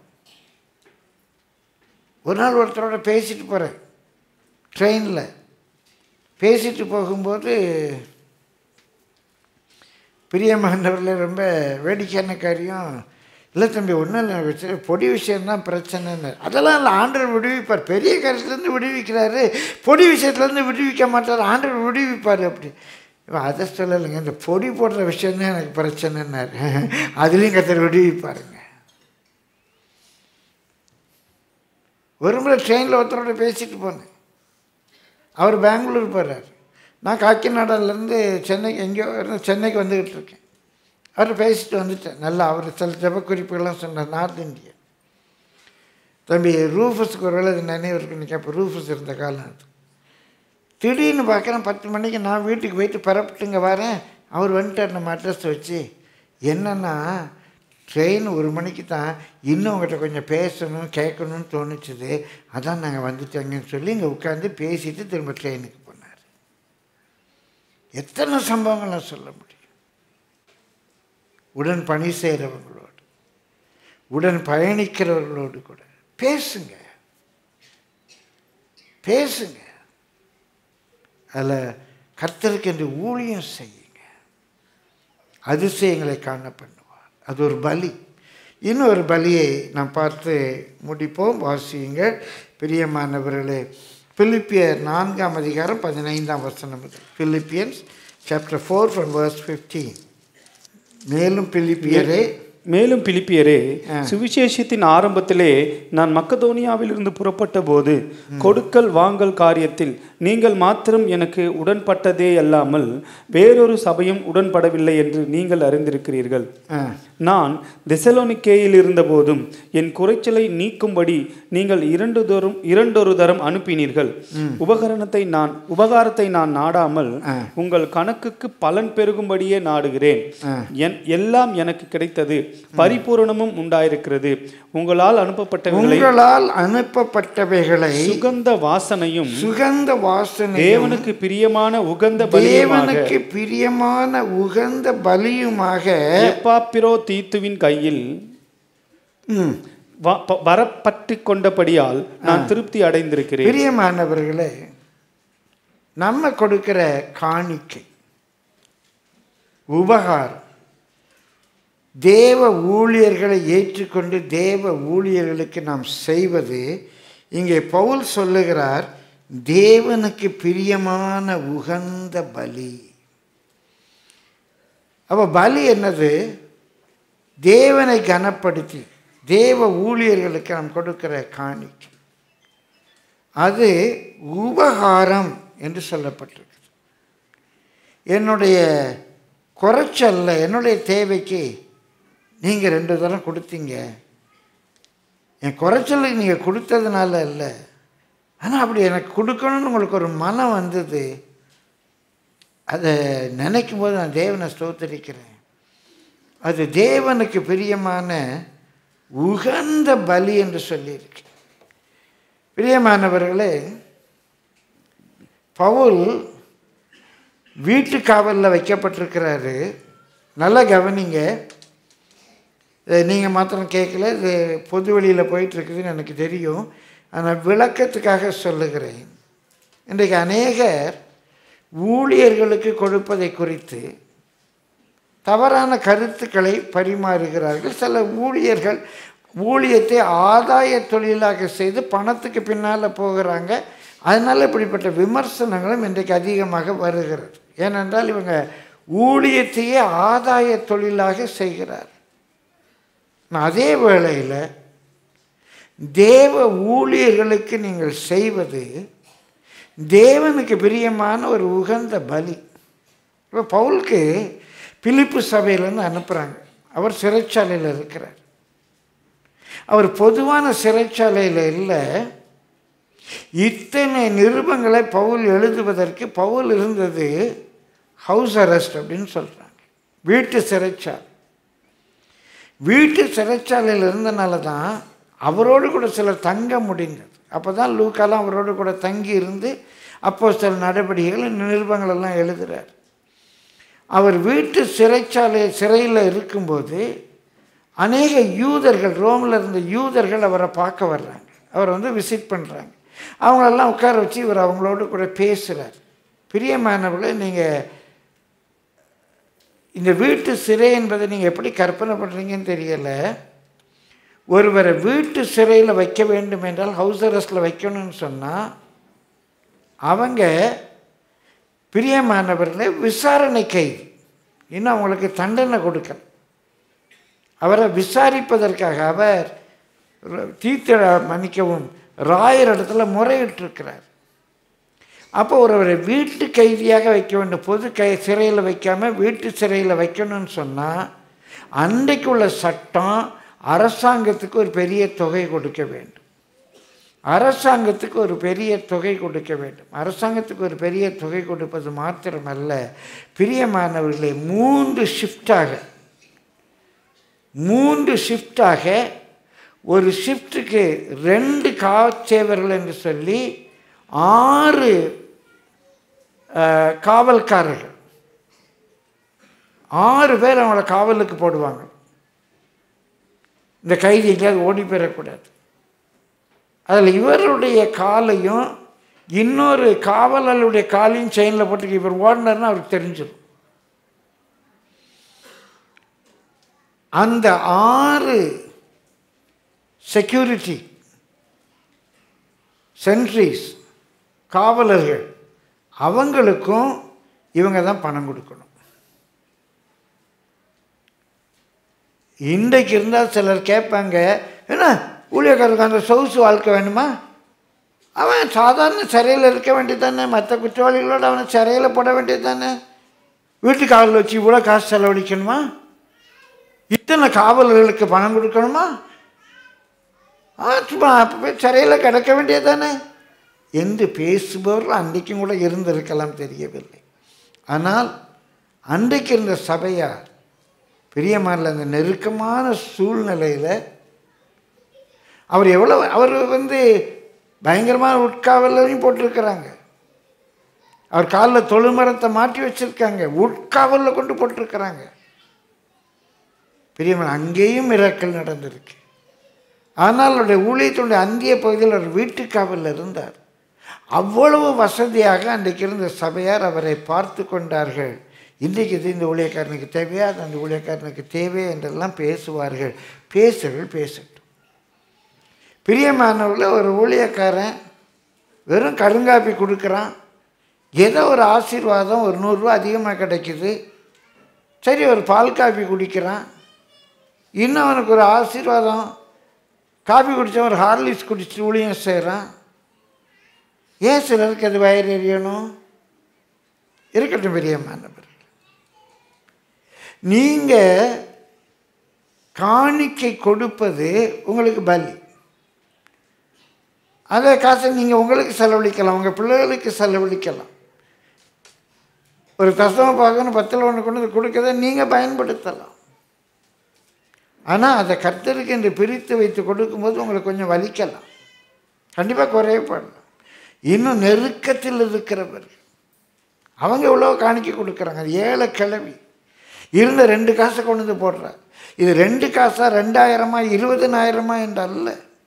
ஒரு நாள் ஒருத்தரோட பேசிட்டு போகிறேன் ட்ரெயினில் பேசிட்டு போகும்போது பிரியமானவரில் ரொம்ப வேடிக்கையான காரியம் இல்லை தம்பி ஒன்றும் இல்லை வச்சு பொடி விஷயம்தான் பிரச்சனைன்னு அதெல்லாம் இல்லை ஆண்டவர் விடுவிப்பார் பெரிய காரியத்துலேருந்து விடுவிக்கிறாரு பொடி விஷயத்துலேருந்து விடுவிக்க மாட்டார் ஆண்டவர் விடுவிப்பார் அப்படி இவன் அதை சொல்லலைங்க இந்த பொடி போடுற விஷயம்தான் எனக்கு பிரச்சனைன்னாரு அதுலேயும் கத்தர் விடுவிப்பாருங்க ஒரு முறை ட்ரெயினில் ஒருத்தரோட பேசிட்டு போனேன் அவர் பெங்களூர் போகிறார் நான் காக்கிநாடாலேருந்து சென்னைக்கு எங்கேயோ இருந்து சென்னைக்கு வந்துக்கிட்டு இருக்கேன் அவர் பேசிட்டு வந்துட்டேன் நல்லா அவர் சில ஜப குறிப்புகள்லாம் சொன்னார் நார்த் இந்தியா தம்பி ரூஃபஸுக்கு ஒரு வேளை இது நினைவு இருக்குன்னு கேட்பேன் ரூஃபஸ் இருந்த காலம் அது திடீர்னு பார்க்குறேன் பத்து மணிக்கு நான் வீட்டுக்கு போயிட்டு பரப்பிட்டுங்க வரேன் அவர் வந்துட்டார் நம்ம அட்ரஸ் வச்சு என்னென்னா ட்ரெயின் ஒரு மணிக்கு தான் இன்னும் உங்கள்கிட்ட கொஞ்சம் பேசணும் கேட்கணும்னு தோணுச்சுது அதான் நாங்கள் வந்துட்டோங்கன்னு சொல்லி இங்கே உட்காந்து பேசிட்டு திரும்ப ட்ரெயினுக்கு போனார் எத்தனை சம்பவங்கள் நான் சொல்ல முடியும் உடன் பணி செய்கிறவங்களோடு உடன் பயணிக்கிறவர்களோடு கூட பேசுங்க பேசுங்க அதில் கர்த்தருக்கு என்று ஊழியம் செய்யுங்க அதிசயங்களை காண பண்ணுவார் அது ஒரு பலி இன்னொரு பலியை நாம் பார்த்து முடிப்போம் வாசியுங்க பிரியமானவர்களே பிலிப்பியர் நான்காம் அதிகாரம் பதினைந்தாம் வசனம் முதல் Philippians chapter four from verse fifteen மேலும் பிலிப்பியரே மேலும் பிலிப்பியரே சுவிசேஷத்தின் ஆரம்பத்திலே நான் மக்கதோனியாவிலிருந்து புறப்பட்ட போது கொடுக்கல் வாங்கல் காரியத்தில் நீங்கள் மாத்திரம் எனக்கு உடன்பட்டதே அல்லாமல் வேறொரு சபையும் உடன்படவில்லை என்று நீங்கள் அறிந்திருக்கிறீர்கள் ஆ நான் தெசலோனிக்கேயில் இருந்தபோதும் என் குறைச்சலை நீக்கும்படி நீங்கள் இரண்டு தோறும் இரண்டொரு தரம் அனுப்பினீர்கள் உபகரணத்தை நான் உபகாரத்தை நான் நாடாமல் உங்கள் கணக்குக்கு பலன் பெருகும்படியே நாடுகிறேன் என் எல்லாம் எனக்கு கிடைத்தது பரிபூரணமும் உண்டாயிருக்கிறது உங்களால் அனுப்பப்பட்டவைகளை உங்களால் அனுப்பப்பட்டவைகளை சுகந்த வாசனையும் சுகந்த வாசனை தேவனுக்கு பிரியமான உகந்த பலியுமாக தேவனுக்கு பிரியமான உகந்த பலியுமாக எப்பாப்பிரோ தீத்துவின் கையில் ம், வ- ப- வரப்பற்றி கொண்டபடியால் நான் திருப்தி அடைந்திருக்கிறேன் பிரியமானவர்களே நம்ம கொடுக்கிற காணிக்கை உபகாரம் தேவ ஊழியர்களை ஏற்றுக்கொண்டு தேவ ஊழியர்களுக்கு நாம் செய்வது இங்கே பவுல் சொல்லுகிறார் தேவனுக்கு பிரியமான உகந்த பலி அப்போ பலி என்னது தேவனை கனப்படுத்தி தேவ ஊழியர்களுக்கு நாம் கொடுக்கிற காணிக்கை அது உபகாரம் என்று சொல்லப்பட்டிருக்கு என்னுடைய குறைச்சல்ல என்னுடைய தேவைக்கு நீங்கள் ரெண்டு தரம் கொடுத்தீங்க என் குறைச்சலுக்கு நீங்கள் கொடுத்ததுனால இல்லை ஆனால் அப்படி எனக்கு கொடுக்கணும்னு உங்களுக்கு ஒரு மனம் வந்தது அதை நினைக்கும் போது நான் தேவனை ஸ்தோத்தரிக்கிறேன் அது தேவனுக்கு பிரியமான உகந்த பலி என்று சொல்லியிருக்கு பிரியமானவர்களே பவுல் வீட்டு காவலில் வைக்கப்பட்டிருக்கிறாரு நல்லா கவனிங்க நீங்கள் மாத்திரம் கேட்கல இது பொது வெளியில் போயிட்டுருக்குதுன்னு எனக்கு தெரியும் ஆனால் விளக்கத்துக்காக சொல்லுகிறேன் இன்றைக்கு அநேகர் ஊழியர்களுக்கு கொடுப்பதை குறித்து தவறான கருத்துக்களை பரிமாறுகிறார்கள் சில ஊழியர்கள் ஊழியத்தை ஆதாய தொழிலாக செய்து பணத்துக்கு பின்னால் போகிறாங்க அதனால் இப்படிப்பட்ட விமர்சனங்களும் இன்றைக்கு அதிகமாக வருகிறது ஏனென்றால் இவங்க ஊழியத்தையே ஆதாய தொழிலாக செய்கிறார் ஆனா, அதே வேளையில் தேவ ஊழியர்களுக்கு நீங்கள் செய்வது தேவனுக்கு பிரியமான ஒரு உகந்த பலி இப்போ பவுலுக்கு பிலிப்பு சபையிலேருந்து அனுப்புகிறாங்க அவர் சிறைச்சாலையில் இருக்கிறார் அவர் பொதுவான சிறைச்சாலையில் இல்லை இத்தனை நிருபங்களை பவுல் எழுதுவதற்கு பவுல் இருந்தது ஹவுஸ் அரெஸ்ட் அப்படின்னு சொல்கிறாங்க வீட்டு சிறைச்சாலை வீட்டு சிறைச்சாலையில் இருந்தனால தான் அவரோடு கூட சிலர் தங்க முடிந்தது அப்போ தான் லூக்காலாம் அவரோடு கூட தங்கி இருந்து அப்போ சில நடவடிக்கைகள் நிருபங்கள் எல்லாம் எழுதுகிறார் அவர் வீட்டு சிறைச்சாலை சிறையில் இருக்கும்போது அநேக யூதர்கள் ரோமில் இருந்த யூதர்கள் அவரை பார்க்க வர்றாங்க அவரை வந்து விசிட் பண்ணுறாங்க அவங்களெல்லாம் உட்கார வச்சு இவர் அவங்களோட கூட பேசுகிறார் பிரியமானவர்களே நீங்கள் இந்த வீட்டு சிறை என்பதை நீங்கள் எப்படி கற்பனை பண்ணுறீங்கன்னு தெரியல ஒருவரை வீட்டு சிறையில் வைக்க வேண்டும் என்றால் ஹவுஸ் அரெஸ்டில் வைக்கணும்னு சொன்னால் அவங்க பிரியமானவர்களே விசாரணை கைது இன்னும் அவங்களுக்கு தண்டனை கொடுக்கல அவரை விசாரிப்பதற்காக அவர் தீர்த்த மன்னிக்கவும் ராயர் இடத்துல முறையிட்டிருக்கிறார் அப்போ ஒருவரை வீட்டு கைதியாக வைக்க வேண்டும் பொது கை சிறையில் வைக்காமல் வீட்டு சிறையில் வைக்கணும்னு சொன்னால் அன்றைக்கு உள்ள சட்டம் அரசாங்கத்துக்கு ஒரு பெரிய தொகை கொடுக்க வேண்டும் அரசாங்கத்துக்கு ஒரு பெரிய தொகை கொடுக்க வேண்டும் அரசாங்கத்துக்கு ஒரு பெரிய தொகை கொடுப்பது மாத்திரமல்ல பிரியமானவர்களே மூன்று ஷிஃப்டாக மூன்று ஷிஃப்டாக ஒரு ஷிஃப்ட்டுக்கு ரெண்டு காவச்சேவர்கள் என்று சொல்லி ஆறு அஹ், காவல்காரர்கள் ஆறு பேர் அவங்கள காவலுக்கு போடுவாங்க இந்த கைதி எங்கேயாவது ஓடி போயிடக்கூடாது அதில் இவருடைய காலையும் இன்னொரு காவலருடைய காலையும் செயினில் போட்டு இவர் ஓடினார்னு அவருக்கு தெரிஞ்சிடும் அந்த ஆறு செக்யூரிட்டி சென்ட்ரிஸ் காவலர்கள் அவங்களுக்கும் இவங்க தான் பணம் கொடுக்கணும் இன்றைக்கு இருந்தால் சிலர் கேட்பாங்க என்ன ஊழியக்காரருக்கு அந்த சொகுசு வாழ்க்கை வேணுமா அவன் சாதாரண சிறையில் இருக்க வேண்டியது தானே மற்ற குற்றவாளிகளோடு அவனை சிறையில் போட வேண்டியது தானே வீட்டு காவல் வச்சு இவ்வளோ காசு செலவழிக்கணுமா இத்தனை காவலர்களுக்கு பணம் கொடுக்கணுமா ஆ சும்மா அப்போ போய் சிறையில் கிடக்க வேண்டியது தானே என்று பேசுபவர்கள் அன்றைக்கும் கூட இருந்திருக்கலாம் தெரியவில்லை ஆனால் அன்றைக்கு இருந்த சபையார் பிரியமான அந்த நெருக்கமான சூழ்நிலையில் அவர் எவ்வளோ அவர் வந்து பயங்கரமான உட்காவலையும் போட்டிருக்கிறாங்க அவர் காலில் தொழுமரத்தை மாட்டி வச்சிருக்காங்க உட்காவலில் கொண்டு போட்டிருக்கிறாங்க பிரியமான அங்கேயும் மிராக்கள் நடந்திருக்கு ஆனால் அவருடைய ஊழியத்தினுடைய அந்திய பகுதியில் அவர் வீட்டுக்காவலில் இருந்தார் அவ்வளவு வசதியாக அன்றைக்கு இருந்த சபையார் அவரை பார்த்து கொண்டார்கள் இன்றைக்கு இது இந்த ஊழியக்காரனுக்கு தேவையா அது அந்த ஊழியக்காரனுக்கு தேவை என்றெல்லாம் பேசுவார்கள் பேசுகள் பேசட்டும் பிரியமானவர்கள ஒரு ஊழியக்காரன் வெறும் கருங்காப்பி கொடுக்குறான் ஏதோ ஒரு ஆசீர்வாதம் ஒரு நூறுரூவா அதிகமாக கிடைக்குது சரி ஒரு பால் காப்பி குடிக்கிறான் இன்னும் அவனுக்கு ஒரு ஆசீர்வாதம் காபி குடித்தவன் ஒரு ஹார்லிக்ஸ் குடிச்சிட்டு ஊழியம் செய்கிறான் ஏன் சிலருக்கு அது வயிறு எரியணும் இருக்கட்டும் பெரியம்மானவர் நீங்கள் காணிக்கை கொடுப்பது உங்களுக்கு பலி அதை காசை நீங்கள் உங்களுக்கு செலவழிக்கலாம் உங்கள் பிள்ளைகளுக்கு செலவழிக்கலாம் ஒரு தசம பார்க்கணும் பத்தில் ஒன்று கொண்டு வந்து கொடுக்கறத நீங்கள் பயன்படுத்தலாம் ஆனால் அதை கர்த்தருக்கு என்று பிரித்து வைத்து கொடுக்கும்போது உங்களுக்கு கொஞ்சம் வலிக்கலாம் கண்டிப்பாக குறையப்படலாம் இன்னும் நெருக்கத்தில் இருக்கிறவர் அவங்க எவ்வளோ காணிக்க கொடுக்குறாங்க அது ஏழை கிளவி இருந்த ரெண்டு காசை கொண்டு வந்து போடுறார் இது ரெண்டு காசா ரெண்டாயிரமா இருபதனாயிரமா என்று அல்ல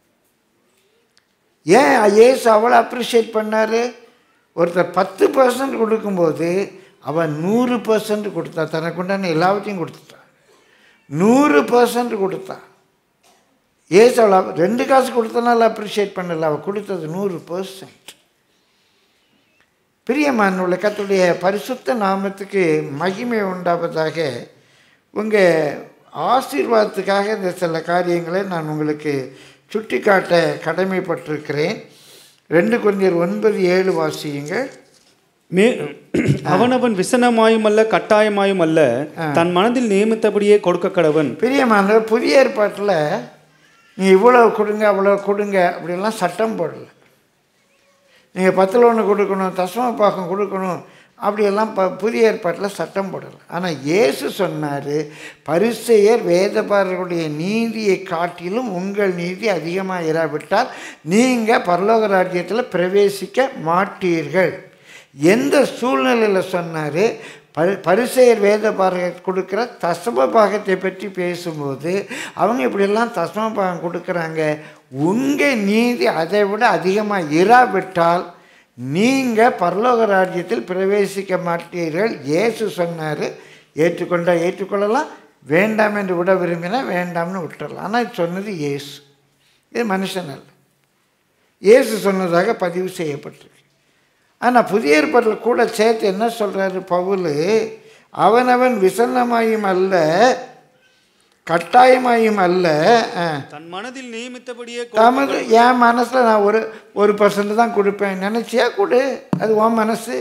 ஏன் ஏசு அவ்வளோ அப்ரிஷியேட் பண்ணார் ஒருத்தர் பத்து பர்சன்ட் கொடுக்கும்போது அவன் நூறு பர்சன்ட் கொடுத்தா தனக்கு உண்டான எல்லாவற்றையும் கொடுத்துட்டான் நூறு பர்சன்ட் கொடுத்தா ஏசு அவளை ரெண்டு காசு கொடுத்தனால அப்ரிஷியேட் பண்ணல அவள் கொடுத்தது நூறு பர்சன்ட் பிரியமானுள்ள கத்துடைய பரிசுத்த நாமத்துக்கு மகிமை உண்டாவதாக உங்கள் ஆசீர்வாதத்துக்காக இந்த சில காரியங்களை நான் உங்களுக்கு சுட்டி காட்ட கடமைப்பட்டிருக்கிறேன் ரெண்டு கொஞ்சம் ஒன்பது ஏழு வாசியுங்கள் மே அவனவன் விசனமாயும் அல்ல கட்டாயமாயும் அல்ல தன் மனதில் நியமித்தபடியே கொடுக்க கடவன் பிரியமான புதிய ஏற்பாட்டில் நீ இவ்வளோ கொடுங்க அவ்வளோ கொடுங்க அப்படிலாம் சட்டம் போடல நீங்கள் பத்தில் ஒன்று கொடுக்கணும் தசம பாகம் கொடுக்கணும் அப்படியெல்லாம் ப புதிய ஏற்பாட்டில் சட்டம் போடலை ஆனால் இயேசு சொன்னார் பரிசெயர் வேதபாரர்களுடைய நீதியை காட்டிலும் உங்கள் நீதி அதிகமாக இராவிட்டால் நீங்கள் பரலோக ராஜ்யத்தில் பிரவேசிக்க மாட்டீர்கள் எந்த சூழ்நிலையில் சொன்னார் பரி பரிசெயர் வேத பாரகர் கொடுக்குற தசம பாகத்தை பற்றி பேசும்போது அவங்க இப்படியெல்லாம் தசம பாகம் கொடுக்குறாங்க உங்கள் நீதி அதை விட அதிகமாக இராவிட்டால் நீங்கள் பரலோக ராஜ்யத்தில் பிரவேசிக்க மாட்டீர்கள் இயேசு சொன்னார் ஏற்றுக்கொண்டா ஏற்றுக்கொள்ளலாம் வேண்டாம் என்று விட விரும்பினா வேண்டாம்னு விட்டுறலாம் ஆனால் இது சொன்னது இயேசு இது மனுஷன் அல்ல இயேசு சொன்னதாக பதிவு செய்யப்பட்டிருக்கு ஆனால் புதிய ஏற்பாட்டில் கூட சேர்த்து என்ன சொல்கிறாரு பவுல் அவனவன் விசன்னமாயும் அல்ல கட்டாயமாயும் அல்ல ஆ. தன் மனதில் நியமித்தபடியே தமது என் மனசில் நான் ஒரு ஒரு பர்சன்ட் தான் கொடுப்பேன் நினச்சியா கொடு அது உன் மனசு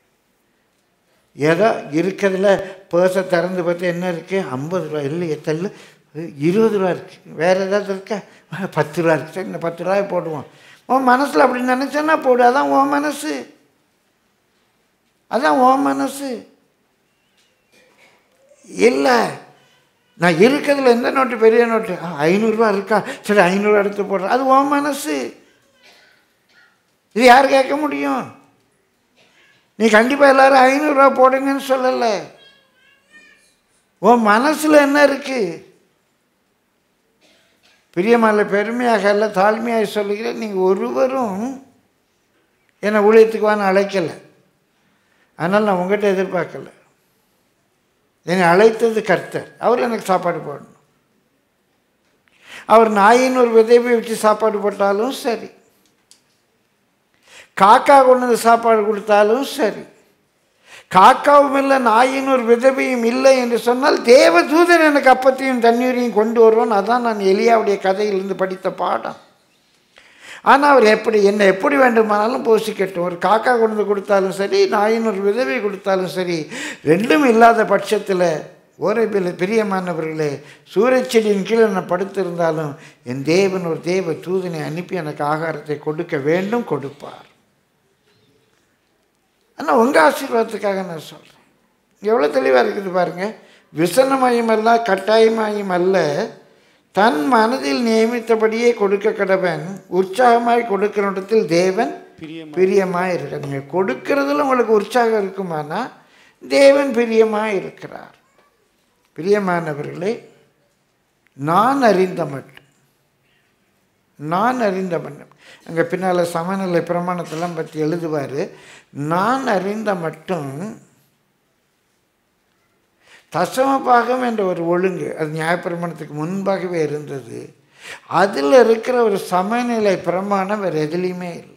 ஏதோ இருக்கிறதுல பேர்ஸை திறந்து பார்த்து என்ன இருக்குது ஐம்பது ரூபா இல்லையே தள்ளு இருபது ரூபா இருக்குது வேறு ஏதாவது இருக்கா பத்து ரூபா இருக்குது சரி இந்த பத்து ரூபாய் போடுவோம் உன் மனசில் அப்படி நினச்சேன்னா போடு அதான் உன் மனசு அதான் உன் மனசு இல்லை நான் இருக்கிறதுல எந்த நோட்டு பெரிய நோட்டு ஆ, ஐநூறுரூவா இருக்கா சரி ஐநூறுரூவா எடுத்து போடுறேன் அது உன் மனசு இது யார் கேட்க முடியும் நீ கண்டிப்பாக எல்லாரும் ஐநூறுரூவா போடுங்கன்னு சொல்லலை உன் மனசில் என்ன இருக்கு பிரியமான பெருமையாக அல்ல தாழ்மையாக சொல்லுகிறேன் நீங்கள் ஒருவரும் என்னை ஊழியத்துக்கு வான்னு அழைக்கலை அதனால் நான் உங்கள்கிட்ட எதிர்பார்க்கல என்னை அழைத்தது கர்த்தர் அவர் எனக்கு சாப்பாடு போடணும் அவர் நாயின் ஒரு விதைவை வச்சு சாப்பாடு போட்டாலும் சரி காக்கா கொண்டு வந்து சாப்பாடு கொடுத்தாலும் சரி காக்காவும் இல்லை நாயின் ஒரு விதவையும் இல்லை என்று சொன்னால் தேவதூதன் எனக்கு அப்பத்தையும் தண்ணீரையும் கொண்டு வருவான் அதான் நான் எலியாவுடைய கதையிலிருந்து படித்த பாடம் ஆனால் அவர் எப்படி என்னை எப்படி வேண்டுமானாலும் போஷிக்கட்டும் ஒரு காக்கா கொண்டு வந்து கொடுத்தாலும் சரி நாயின் ஒரு விதவை கொடுத்தாலும் சரி ரெண்டும் இல்லாத பட்சத்தில் ஓரைபில் பிரியமானவர்களே சூரியச்செடியின் கீழே நான் படுத்திருந்தாலும் என் தேவன் ஒரு தேவ தூதனை அனுப்பி எனக்கு ஆகாரத்தை கொடுக்க வேண்டும் கொடுப்பார் ஆனால் உங்கள் ஆசீர்வாதத்துக்காக நான் சொல்கிறேன் எவ்வளோ தெளிவாக இருக்குது பாருங்கள் விசனமாயும் அல்ல கட்டாயமாயும் அல்ல தன் மனதில் நியமித்தபடியே கொடுக்க கடவன் உற்சாகமாய் கொடுக்கிற இடத்தில் தேவன் பிரியமா பிரியமாக இருக்க நீங்கள் கொடுக்கறதுல உங்களுக்கு உற்சாகம் இருக்குமானா தேவன் பிரியமாக இருக்கிறார் பிரியமானவர்களே நான் அறிந்த மட்டும் நான் அறிந்த மட்டும் அங்கே பின்னால் சமநிலை பிரமாணத்தெல்லாம் பற்றி எழுதுவார் நான் அறிந்த மட்டும் தசமபாகம் என்ற ஒரு ஒழுங்கு அது நியாயப்பிரமாணத்துக்கு முன்பாகவே இருந்தது அதில் இருக்கிற ஒரு சமநிலை பிரமாணம் வேறு எதுலேயுமே இல்லை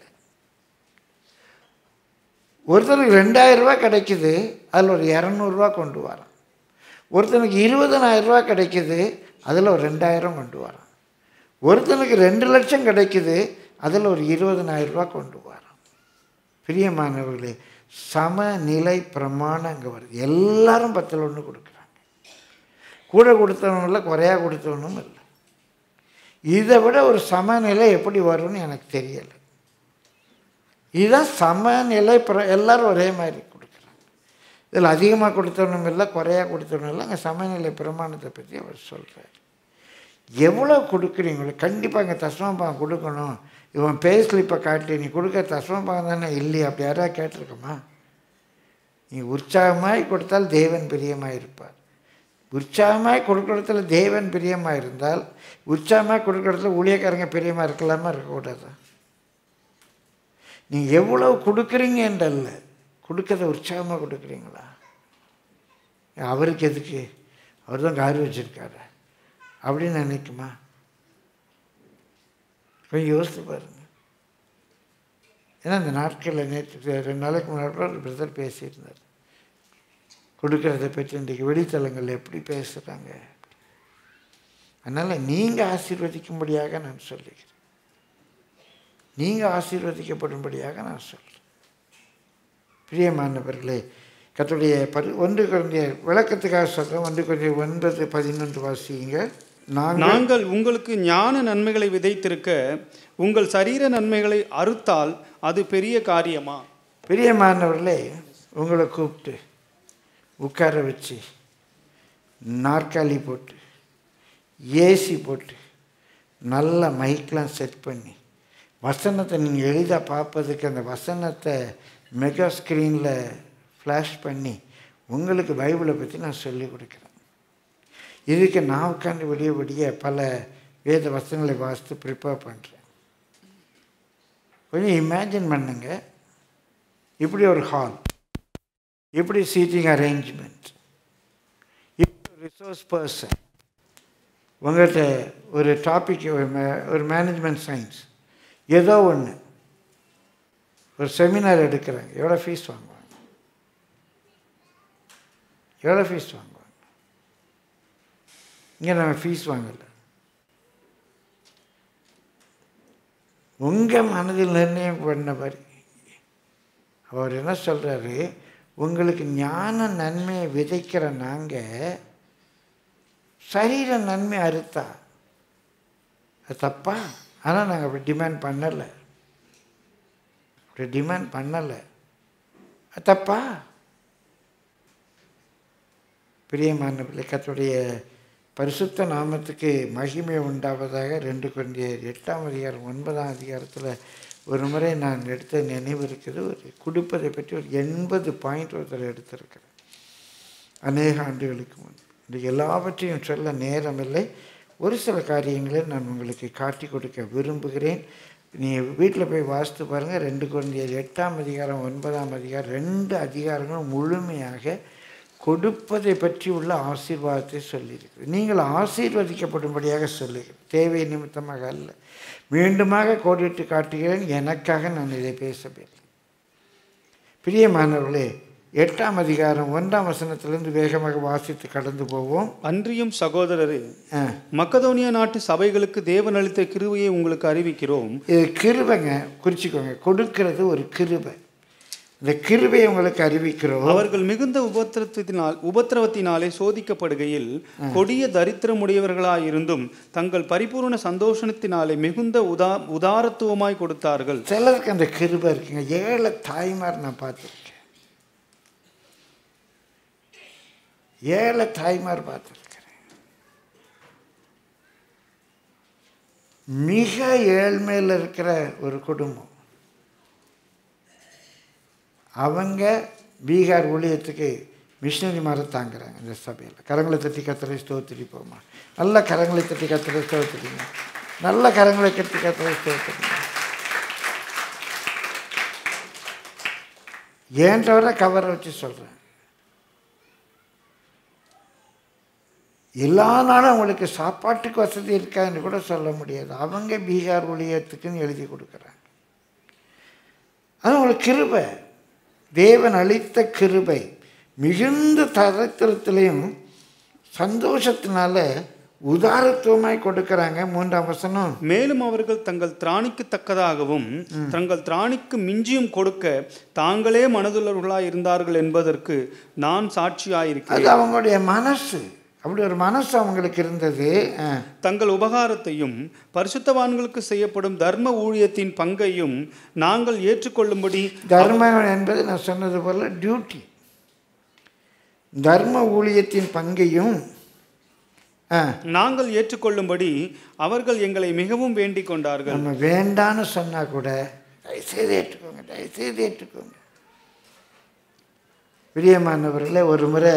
ஒருத்தனுக்கு ரெண்டாயிரம் ரூபாய் கிடைக்குது அதில் ஒரு இரநூறுவா கொண்டு வரான் ஒருத்தனுக்கு இருபதனாயிரம் ரூபாய் கிடைக்குது அதில் ஒரு ரெண்டாயிரம் கொண்டு வரான் ஒருத்தனுக்கு ரெண்டு லட்சம் கிடைக்குது அதில் ஒரு இருபதனாயிரம் ரூபாய் கொண்டு வரான் பிரியமானவர்களே சமநிலை பிரமாணம் அங்கே வருது எல்லாரும் பத்தில் ஒன்று கொடுக்குறாங்க கூட கொடுத்தவனும் இல்லை குறையா கொடுத்தவனும் இல்லை இதை விட ஒரு சமநிலை எப்படி வரும்னு எனக்கு தெரியலை இதுதான் சமநிலை பிர எல்லாரும் ஒரே மாதிரி கொடுக்குறாங்க இதில் அதிகமாக கொடுத்தவனும் இல்லை குறையா கொடுத்தவனும் இல்லை அங்கே சமநிலை பிரமாணத்தை பற்றி அவர் சொல்கிறார் எவ்வளோ கொடுக்குறீங்களோ கண்டிப்பாக இங்கே தஸ்மாபாகம் கொடுக்கணும் இவன் பே ஸ்லிப்பை காட்டி நீ கொடுக்க தஸ்மாபாகம் தானே இல்லையா அப்படி யாராவது கேட்டிருக்கோமா நீ உற்சாகமாய் கொடுத்தால் தேவன் பிரியமாக இருப்பார் உற்சாகமாய் கொடுக்குறதுல தேவன் பிரியமாக இருந்தால் உற்சாகமாக கொடுக்குறதுல ஊழியக்காரங்க பிரியமாக இருக்கலாமா இருக்கக்கூடாதா நீங்கள் எவ்வளோ கொடுக்குறீங்க என்றல்ல கொடுக்கறத உற்சாகமாக கொடுக்குறீங்களா அவருக்கு எதுக்கு அவர் தான் கார் வச்சுருக்காரு அப்படின்னு நினைக்குமா கொஞ்சம் யோசித்து பாருங்க ஏன்னா இந்த நாட்களில் நேற்று ரெண்டு நாளைக்கு முன்னாடி ஒரு பிரதர் பேசியிருந்தார் கொடுக்கறத பற்றி இன்றைக்கு வெளித்தலங்கள் எப்படி பேசுகிறாங்க அதனால் நீங்கள் ஆசீர்வதிக்கும்படியாக நான் சொல்லுகிறேன் நீங்கள் ஆசீர்வதிக்கப்படும்படியாக நான் சொல்கிறேன் பிரியமானவர்களே கத்துடைய பரி ஒன்று குழந்தைய விளக்கத்துக்காக சொல்கிறேன் ஒன்று குழந்தைய ஒன்பது பதினொன்று வாசிங்க நாங்கள் நாங்கள் உங்களுக்கு ஞான நன்மைகளை விதைத்திருக்க உங்கள் சரீர நன்மைகளை அறுத்தால் அது பெரிய காரியமா பிரியமானவர்களே உங்களை கூப்பிட்டு உட்கார வச்சு நாற்காலி போட்டு ஏசி போட்டு நல்ல மைக்லாம் செட் பண்ணி வசனத்தை நீங்கள் எளிதாக பார்ப்பதுக்கு அந்த வசனத்தை மெகா ஸ்க்ரீனில் ஃப்ளாஷ் பண்ணி உங்களுக்கு பைபிளை பற்றி நான் சொல்லிக் கொடுக்குறேன் இதுக்கு நான் உட்காந்து விடிய விடிய பல வேத வசனங்களை வாசித்து ப்ரிப்பேர் பண்ணுறேன் கொஞ்சம் இமேஜின் பண்ணுங்க இப்படி ஒரு ஹால் இப்படி சீட்டிங் அரேஞ்ச்மெண்ட் இப்படி ரிசோர்ஸ் பர்சன் உங்கள்கிட்ட ஒரு டாபிக் ஒரு மே- ஒரு மேனேஜ்மெண்ட் சயின்ஸ் ஏதோ ஒன்று ஒரு செமினார் எடுக்கிறாங்க எவ்வளோ ஃபீஸ் வாங்குவாங்க எவ்வளோ ஃபீஸ் வாங்குவாங்க இங்கே நம்ம ஃபீஸ் வாங்கலை உங்கள் மனதில் நிர்ணயம் பண்ணவர் அவர் என்ன சொல்கிறாரு உங்களுக்கு ஞான நன்மையை விதைக்கிற நாங்கள் சரீர நன்மை அறுத்தா அது தப்பா ஆனால் நாங்கள் அப்படி டிமாண்ட் பண்ணலை அப்படி டிமாண்ட் பண்ணலை அது தப்பா பிரியமான கத்துடைய பரிசுத்த நாமத்துக்கு மகிமை உண்டாவதாக ரெண்டு கொண்டியர் எட்டாம் அதிகாரம் ஒன்பதாம் அதிகாரத்தில் ஒரு முறை நான் எடுத்த நினைவு இருக்குது ஒரு கொடுப்பதை பற்றி ஒரு எண்பது பாயிண்ட் ஒருத்தர் எடுத்திருக்கிறேன் அநேக ஆண்டுகளுக்கு முன் இது எல்லாவற்றையும் சொல்ல நேரமில்லை ஒரு சில காரியங்களை நான் உங்களுக்கு காட்டி கொடுக்க விரும்புகிறேன் நீ வீட்டில் போய் வாசித்து பாருங்கள் ரெண்டு குழந்தையர் எட்டாம் அதிகாரம் ஒன்பதாம் அதிகாரம் ரெண்டு அதிகாரங்களும் முழுமையாக கொடுப்பதை பற்றி உள்ள ஆசீர்வாதத்தை சொல்லியிருக்கு நீங்கள் ஆசீர்வதிக்கப்படும்படியாக சொல்லுகிறேன் தேவை நிமித்தமாக அல்ல மீண்டுமாக கோடிட்டு காட்டுகிறேன் எனக்காக நான் இதை பேசவில்லை பிரியமானவர்களே எட்டாம் அதிகாரம் ஒன்றாம் வசனத்திலிருந்து வேகமாக வாசித்து கடந்து போவோம் அன்றியும் சகோதரரே ஆ. மக்கதோனியா நாட்டு சபைகளுக்கு தேவன் அளித்த கிருபையை உங்களுக்கு அறிவிக்கிறோம் இது கிருபைங்க குறிச்சிக்கோங்க கொடுக்கிறது ஒரு கிருபை இந்த கிருபையை உங்களுக்கு அறிவிக்கிறோம் அவர்கள் மிகுந்த உபத்திரத்தினால் உபத்திரவத்தினாலே சோதிக்கப்படுகையில் கொடிய தரித்திரமுடையவர்களாயிருந்தும் தங்கள் பரிபூர்ண சந்தோஷத்தினாலே மிகுந்த உதா உதாரத்துவமாய் கொடுத்தார்கள் சிலருக்கு அந்த கிருபை இருக்குங்க ஏழை தாய்மார் நான் பார்த்துருக்கேன் ஏழை தாய்மார் பார்த்துருக்கிறேன் மிக ஏழ்மையில் இருக்கிற ஒரு குடும்பம் அவங்க பீகார் ஊழியத்துக்கு மிஷினரி மாதிரி தாங்குறாங்க இந்த சபையில் கரங்களை தட்டி கத்திரை ஸ்தோத்திரிப்போமா நல்ல கரங்களை தட்டி கத்திரை ஸ்தோத்திரிங்க நல்ல கரங்களை கட்டி கத்திரை ஸ்தோத்திரிங்க ஏன் தவிர கவரை வச்சு சொல்கிறேன் எல்லா நாளும் அவங்களுக்கு சாப்பாட்டுக்கு வசதி இருக்கான்னு கூட சொல்ல முடியாது அவங்க பீகார் ஊழியத்துக்குன்னு எழுதி கொடுக்குறாங்க அது அவங்களுக்கு கிருபை தேவன் அளித்த கிருபை மிகுந்த தரத்திரத்திலையும் சந்தோஷத்தினால உதாரத்துவமாய் கொடுக்கறாங்க மூன்றாம் வசனம் மேலும் அவர்கள் தங்கள் திராணிக்கு தக்கதாகவும் தங்கள் திராணிக்கு மிஞ்சியும் கொடுக்க தாங்களே மனதுள்ளவர்களாய் இருந்தார்கள் என்பதற்கு நான் சாட்சியாயிருக்கிறேன் அது அவங்களுடைய மனசு அப்படி ஒரு மனசு அவங்களுக்கு இருந்தது ஆ. தங்கள் உபகாரத்தையும் பரிசுத்தவான்களுக்கு செய்யப்படும் தர்ம ஊழியத்தின் பங்கையும் நாங்கள் ஏற்றுக்கொள்ளும்படி தர்மம் என்பது நான் சொன்னது போல டியூட்டி தர்ம ஊழியத்தின் பங்கையும் ஆ, நாங்கள் ஏற்றுக்கொள்ளும்படி அவர்கள் எங்களை மிகவும் வேண்டிக் கொண்டார்கள் நம்ம வேண்டான்னு சொன்னா கூட தயவுசெய்து ஏற்றுக்கோங்க தயவுசெய்து ஏற்றுக்கோங்க பிரியமானவர்களே ஒரு முறை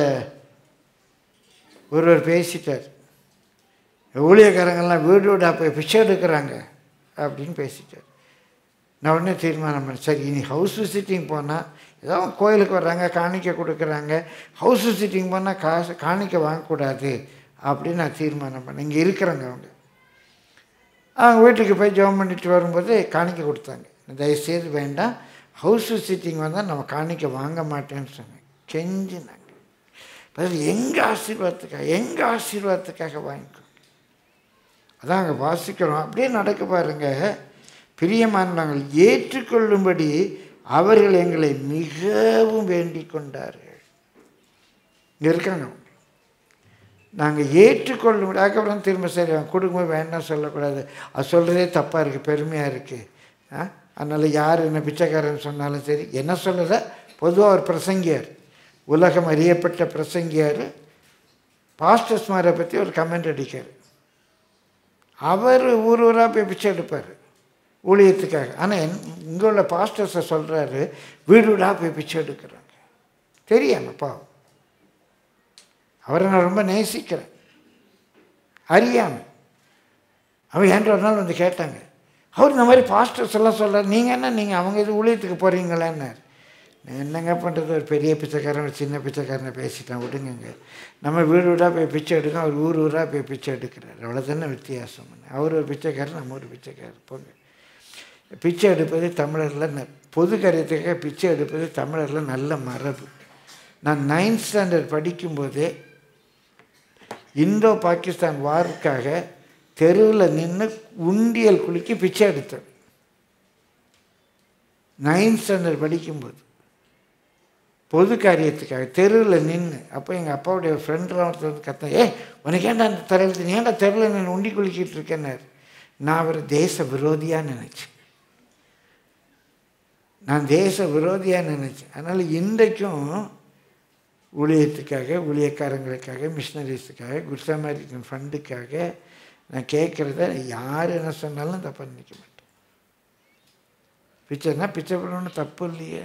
ஒருவர் பேசிட்டார் ஊழியக்காரங்கெல்லாம் வீடு வீடாக போய் பிச்சை எடுக்கிறாங்க அப்படின்னு பேசிட்டார் நான் உடனே தீர்மானம் பண்ணேன் சரி இனி ஹவுஸ் விசிட்டிங் போனால் ஏதோ கோயிலுக்கு வர்றாங்க காணிக்கை கொடுக்குறாங்க ஹவுஸ் விசிட்டிங் போனால் காசு காணிக்கை வாங்கக்கூடாது அப்படின்னு நான் தீர்மானம் பண்ணேன் இங்கே இருக்கிறாங்க அவங்க அவங்க வீட்டுக்கு போய் ஜெபம் பண்ணிட்டு வரும்போது காணிக்கை கொடுத்தாங்க தயவுசெய்து வேண்டாம் ஹவுஸ் விசிட்டிங் வந்தால் நம்ம காணிக்கை வாங்க மாட்டேன்னு சொன்னேன் கெஞ்சினாங்க பதில் எங்கள் ஆசீர்வாதத்துக்காக எங்கள் ஆசீர்வாதத்துக்காக வாங்கிக்கோ அதான் அங்கே வாசிக்கிறோம் அப்படியே நடக்க பாருங்க பிரியமானவர்கள் ஏற்றுக்கொள்ளும்படி அவர்கள் எங்களை மிகவும் வேண்டிக் கொண்டார்கள் இங்கே இருக்காங்க அவங்க. நாங்கள் ஏற்றுக்கொள்ளும் அதுக்கப்புறம் திரும்ப சரி அவன் குடும்பம் வேண்டாம் சொல்லக்கூடாது அது சொல்கிறதே தப்பாக இருக்குது பெருமையாக இருக்குது ஆ அதனால் யார் என்ன பிச்சைக்காரன் சொன்னாலும் சரி என்ன சொல்லலை பொதுவாக ஒரு பிரசங்கியார் உலகம் அறியப்பட்ட பிரசங்கியார் பாஸ்டர்ஸ்மாரை பற்றி ஒரு கமெண்ட் அடிக்கார் அவர் ஊர் ஊராக போய் பிச்சை எடுப்பார் ஊழியத்துக்காக ஆனால் என் இங்கே உள்ள பாஸ்டர்ஸை சொல்கிறாரு வீடு வீடாக போய் பிச்சை எடுக்கிறாங்க தெரியாம பாவம் அவரை நான் ரொம்ப நேசிக்கிறேன் அறியாமல் அவன் ஏன்ட்ட ஒரு நாள் வந்து கேட்டாங்க அவர் இந்த மாதிரி பாஸ்டர்ஸ் எல்லாம் சொல்கிறார் நீங்கள் என்ன நீங்கள் அவங்க இது ஊழியத்துக்கு போகிறீங்களான்னார் நான் என்னங்க பண்ணுறது ஒரு பெரிய பிச்சைக்காரன் ஒரு சின்ன பிச்சைக்காரனை பேசிட்டேன் விடுங்கங்க நம்ம வீடு வீடாக போய் பிச்சை எடுக்கோம் அவர் ஊர் ஊராக போய் பிச்சை எடுக்கிறார் அவ்வளோதானே வித்தியாசம் அவர் ஒரு பிச்சைக்காரன் நம்ம ஒரு பிச்சைக்காரர் போங்க பிச்சை எடுப்பது தமிழரில் ந- பொது காரியத்துக்காக பிச்சை எடுப்பது தமிழரில் நல்ல மரபு நான் நைன்த் ஸ்டாண்டர்ட் படிக்கும்போதே இந்தோ பாகிஸ்தான் வாருக்காக தெருவில் நின்று உண்டியல் குலுக்கி பிச்சை எடுத்தேன் நைன்த் ஸ்டாண்டர்ட் படிக்கும்போது பொது காரியத்துக்காக தெருவில் நின்று அப்போ எங்கள் அப்பாவுடைய ஃப்ரெண்டெலாம் ஒருத்தர் வந்து கத்தேன் ஏ உனக்கு ஏன்டா அந்த தெருவில் நீ ஏன்டா தெருவில் நான் உண்டி குலுக்கிட்டு இருக்கேன்னாரு நான் அவர் தேச விரோதியாக நினச்சேன் நான் தேச விரோதியாக நினச்சேன் அதனால் இன்றைக்கும் ஊழியத்துக்காக ஊழியக்காரங்களுக்காக மிஷினரிஸுக்காக குட் சமாரிட்டன் ஃபண்டுக்காக நான் கேட்குறத யார் என்ன சொன்னாலும் தப்பாக நினைக்க மாட்டேன் பிச்சைன்னா பிச்சை பண்ணணும் தப்பு இல்லையே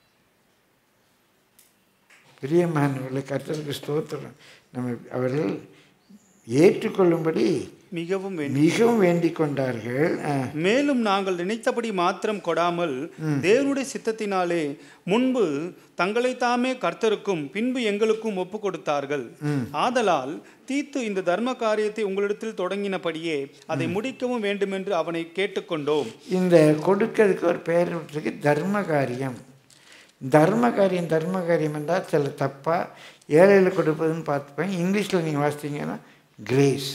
பிரியமானவர்களை கர்த்தருக்கு ஸ்தோத்திரம் நம்ம அவர்கள் ஏற்றுக்கொள்ளும்படி மிகவும் வேண்டும் மிகவும் வேண்டிக் கொண்டார்கள் ஆ. மேலும் நாங்கள் நினைத்தபடி மாத்திரம் கொடாமல் தேவனுடைய சித்தத்தினாலே முன்பு தங்களை தாமே கர்த்தருக்கும் பின்பு எங்களுக்கும் ஒப்பு கொடுத்தார்கள் ஆதலால் தீத்து இந்த தர்ம காரியத்தை உங்களிடத்தில் தொடங்கினபடியே அதை முடிக்கவும் வேண்டுமென்று அவனை கேட்டுக்கொண்டோம் இந்த கொடுக்கிறதுக்கு ஒரு பேர் விட்டுருக்கு தர்ம காரியம் தர்ம காரியம் தர்ம காரியம் என்றால் சில தப்பாக ஏழையில் கொடுப்பதுன்னு பார்த்துப்பேன் இங்கிலீஷில் நீங்கள் வாசித்தீங்கன்னா கிரேஸ்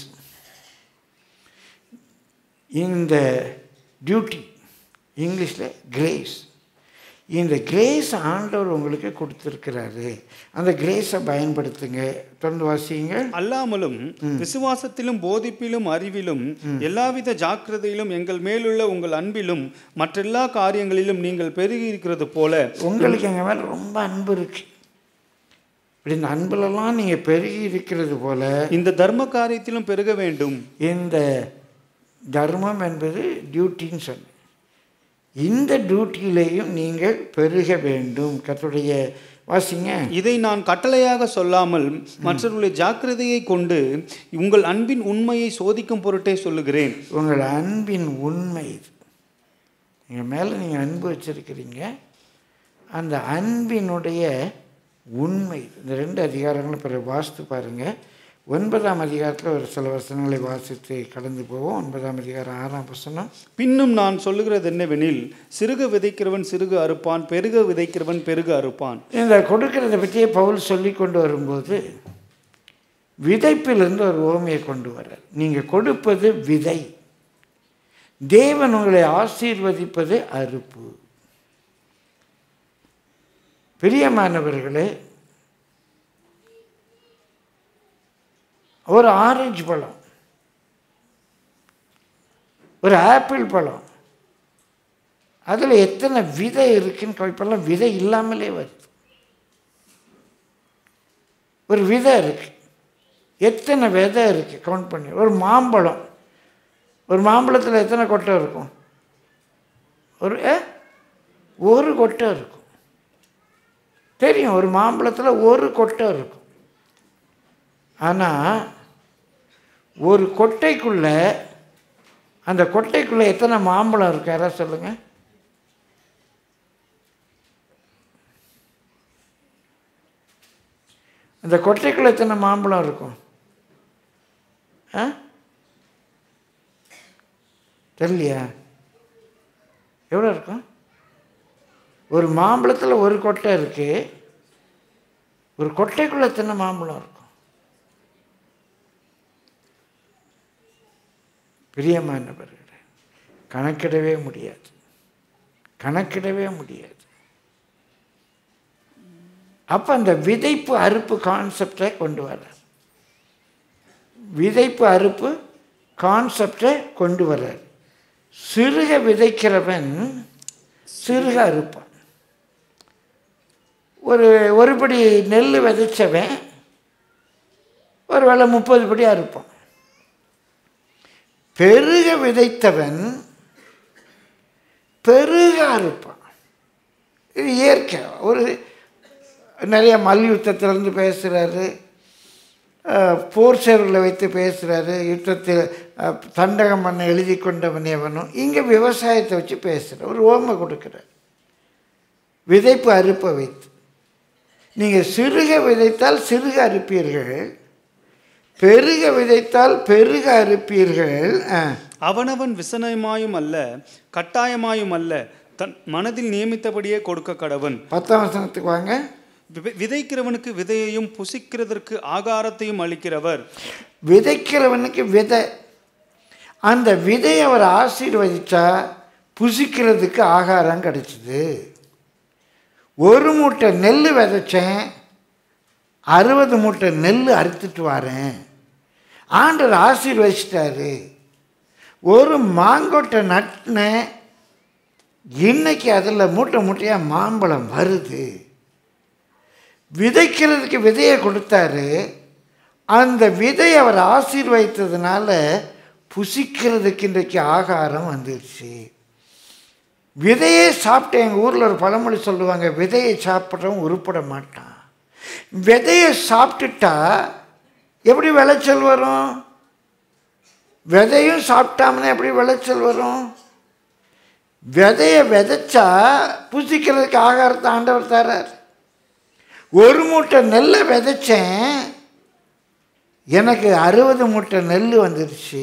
இந்த டியூட்டி இங்கிலீஷில் கிரேஸ் இந்த கிரேஸ் ஆண்டவர் உங்களுக்கு கொடுத்துருக்கிறாரு அந்த கிரேஸை பயன்படுத்துங்க தொடர்ந்து வாசிங்க அல்லாமலும் விசுவாசத்திலும் போதிப்பிலும் அறிவிலும் எல்லாவித ஜாக்கிரதையிலும் எங்கள் மேலுள்ள உங்கள் அன்பிலும் மற்றெல்லா காரியங்களிலும் நீங்கள் பெருகி இருக்கிறது போல உங்களுக்கு எங்கள் மேலே ரொம்ப அன்பு இருக்கு இப்படி இந்த அன்புலலாம் நீங்கள் பெருகி இருக்கிறது போல இந்த தர்ம காரியத்திலும் பெருக வேண்டும் இந்த தர்மம் என்பது டியூட்டின்னு சொன்னேன் இந்த டியூட்டியிலையும் நீங்கள் பெருக வேண்டும் கர்த்தருடைய வாசிங்க இதை நான் கட்டளையாக சொல்லாமல் மற்றவர்களுடைய ஜாக்கிரதையை கொண்டு உங்கள் அன்பின் உண்மையை சோதிக்கும் பொருட்டே சொல்லுகிறேன் உங்கள் அன்பின் உண்மை இது எங்கள் மேலே நீங்கள் அன்பு வச்சுருக்கிறீங்க அந்த அன்பினுடைய உண்மை இது. இந்த ரெண்டு அதிகாரங்களும் பிறகு வாசித்து பாருங்கள் ஒன்பதாம் அதிகாரத்தில் ஒரு சில வசனங்களை வாசித்து கடந்து போவோம் ஒன்பதாம் அதிகாரம் ஆறாம் வசனம் பின்னும் நான் சொல்லுகிறது என்னவெனில் சிறுக விதைக்கிறவன் சிறுக அறுப்பான் பெருக விதைக்கிறவன் பெருக அறுப்பான் இந்த கொடுக்கறத பற்றியே பவுல் சொல்லி கொண்டு வரும்போது விதைப்பிலிருந்து ஒரு ஓமையை கொண்டு வர்றார் நீங்கள் கொடுப்பது விதை தேவன் உங்களை ஆசீர்வதிப்பது அறுப்பு பிரியமானவர்களே ஒரு ஆரஞ்சு பழம் ஒரு ஆப்பிள் பழம் அதில் எத்தனை விதை இருக்குன்னு இப்போல்லாம் விதை இல்லாமலே வருது ஒரு விதை இருக்கு எத்தனை விதை இருக்கு கவுண்ட் பண்ணி ஒரு மாம்பழம் ஒரு மாம்பழத்தில் எத்தனை கொட்டை இருக்கும் ஒரு ஏ? ஒரு கொட்டை இருக்கும் தெரியும் ஒரு மாம்பழத்தில் ஒரு கொட்டை இருக்கும் ஆனால் ஒரு கொட்டைக்குள்ள அந்த கொட்டைக்குள்ள எத்தனை மாம்பழம் இருக்கு யாராவது சொல்லுங்க அந்த கொட்டைக்குள்ள எத்தனை மாம்பழம் இருக்கும் ஆ தெரியலையா எவ்வளோ இருக்கும் ஒரு மாம்பழத்தில் ஒரு கொட்டை இருக்கு ஒரு கொட்டைக்குள்ள எத்தனை மாம்பழம் இருக்கும் பிரியமானவர்களே கணக்கிடவே முடியாது கணக்கிடவே முடியாது அப்போ அந்த விதைப்பு அறுப்பு கான்செப்டை கொண்டு வர்றார் விதைப்பு அறுப்பு கான்செப்டை கொண்டு வர்றார் சிறுக விதைக்கிறவன் சிறுக அறுப்பான் ஒரு ஒரு படி நெல் விதைச்சவன் ஒரு வேளை முப்பது படி அறுப்பான் பெருக விதைத்தவன் பெருக அறுப்பான் இது இயற்கை ஒரு நிறைய மல்யுத்தத்திலேருந்து பேசுகிறாரு போர் சேவர்களை வைத்து பேசுகிறாரு யுத்தத்தில் அஹ், தண்டகம் பண்ண எழுதி கொண்டவன் எவனும் இங்கே விவசாயத்தை வச்சு பேசுகிறார் ஒரு ஓமை கொடுக்குறார் விதைப்பு அறுப்பை வைத்து நீங்கள் சிறுக விதைத்தால் சிறுக அறுப்பீர்கள் பெருக விதைத்தால் பெருக அறுப்பீர்கள் ஆ அவனவன் விசனமாயும் அல்ல கட்டாயமாயும் அல்ல தன் மனதில் நியமித்தபடியே கொடுக்க கடவன் பத்தாம் வசனத்துக்கு வாங்க வி- விதைக்கிறவனுக்கு விதையையும் புசிக்கிறதற்கு ஆகாரத்தையும் அளிக்கிறவர் விதைக்கிறவனுக்கு விதை அந்த விதையை அவர் ஆசீர்வதிச்சா புசிக்கிறதுக்கு ஆகாரம் கிடைச்சிது ஒரு மூட்டை நெல் விதைச்சேன் அறுபது மூட்டை நெல் அறுத்துட்டு வரேன் ஆண்டவர் ஆசீர்வதிச்சிட்டாரு ஒரு மாங்கொட்டை நட்டினேன் இன்னைக்கு அதில் மூட்டை மூட்டையாக மாம்பழம் வருது விதைக்கிறதுக்கு விதையை கொடுத்தாரு அந்த விதை அவர் ஆசீர்வதித்ததுனால புசிக்கிறதுக்கு இன்றைக்கு ஆகாரம் வந்துடுச்சு விதையே சாப்பிட்டு எங்கள் ஊரில் ஒரு பழமொழி சொல்லுவாங்க விதையை சாப்பிட்றவன் உருப்பட மாட்டான் விதையை சாப்பிட்டுட்டா எப்படி விளைச்சல் வரும் விதையும் சாப்பிட்டாமனே எப்படி விளைச்சல் வரும் விதையை விதைச்சா புசிக்கிறதுக்கு ஆகாரத்தை ஆண்டவர் தரார் ஒரு மூட்டை நெல்லை விதைச்சேன் எனக்கு அறுபது மூட்டை நெல் வந்துருச்சு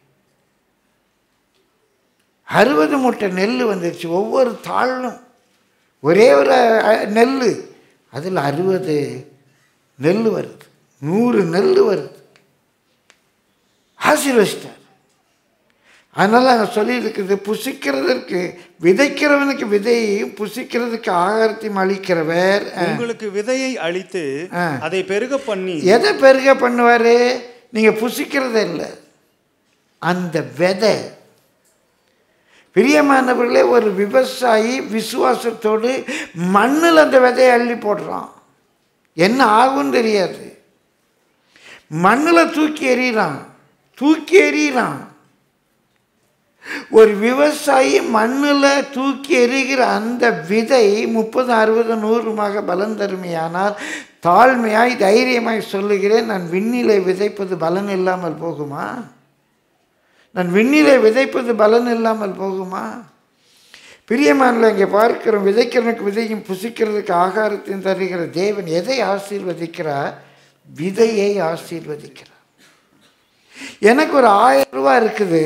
அறுபது மூட்டை நெல் வந்துருச்சு ஒவ்வொரு தாளும் ஒரே ஒரு அஹ், நெல் அதில் அறுபது நெல் வருது நூறு நெல் வருது ஆசீர்வச்சிட்டார் அதனால் அங்கே சொல்லியிருக்குது புசிக்கிறதற்கு விதைக்கிறவனுக்கு விதையையும் புசிக்கிறதுக்கு ஆகாரத்தையும் அளிக்கிறவர் அஹ், உங்களுக்கு விதையை அளித்து ஆ. அதை பெருக பண்ணி எதை பெருக பண்ணுவார் நீங்கள் புசிக்கிறதே இல்லை அந்த விதை பிரியமானவர்களே ஒரு விவசாயி விசுவாசத்தோடு மண்ணில் அந்த விதையை அள்ளி போடுறான் என்ன ஆகும்னு தெரியாது மண்ணில் தூக்கி எறிகிறான் தூக்கி எறிகிறான் ஒரு விவசாயி மண்ணில் தூக்கி எறிகிற அந்த விதை முப்பது அறுபது நூறுமாக பலன் தருமையானால் தாழ்மையாய் தைரியமாய் சொல்லுகிறேன் நான் விண்ணிலை விதைப்பது பலன் இல்லாமல் போகுமா நான் விண்ணிலை விதைப்பது பலன் இல்லாமல் போகுமா பிரியமானல இங்கே பார்க்கிறோம் விதைக்கிறவனுக்கு விதையும் புசிக்கிறதுக்கு ஆகாரத்தையும் தருகிற தேவன் எதை ஆசீர்வதிக்கிறார் விதையை ஆசீர்வதிக்கிறார் எனக்கு ஒரு ஆயிரம் ரூபாய் இருக்குது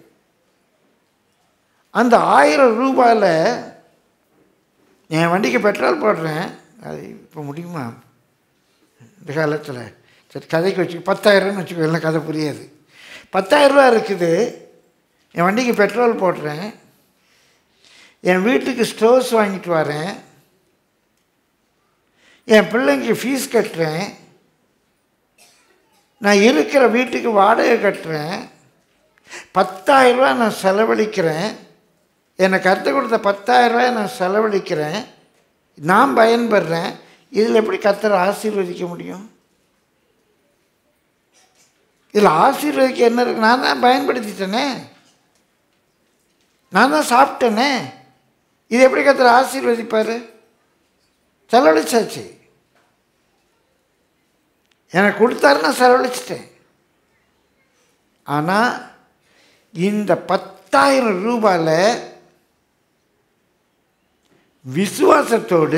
அந்த ஆயிரம் ரூபாயில் என் வண்டிக்கு பெட்ரோல் போடுறேன் அது இப்போ முடியுமா இந்த காலத்தில் சரி கதைக்கு வச்சு பத்தாயிரம்னு வச்சுக்கோ எல்லாம் கதை புரியாது பத்தாயிரம் ரூபா இருக்குது என் வண்டிக்கு பெட்ரோல் போடுறேன் என் வீட்டுக்கு ஸ்டோவ்ஸ் வாங்கிட்டு வரேன் என் பிள்ளைங்க ஃபீஸ் கட்டுறேன் நான் இருக்கிற வீட்டுக்கு வாடகை கட்டுறேன் பத்தாயிரம் ரூபாய் நான் செலவழிக்கிறேன் எனக்கு கற்றுக் கொடுத்த பத்தாயிரம் ரூபாய் நான் செலவழிக்கிறேன் நான் பயன்படுறேன் இதில் எப்படி கத்தரை ஆசீர்வதிக்க முடியும் இதில் ஆசீர்வதிக்க என்ன இருக்கு நான் தான் பயன்படுத்திட்டேனே நான் தான் சாப்பிட்டேனே இது எப்படி கத்தரை ஆசீர்வதிப்பார் செலவழிச்சாச்சு எனக்கு கொடுத்தாரு நான் செலவழிச்சிட்டேன் ஆனால் இந்த பத்தாயிரம் ரூபாயில் விசுவாசத்தோடு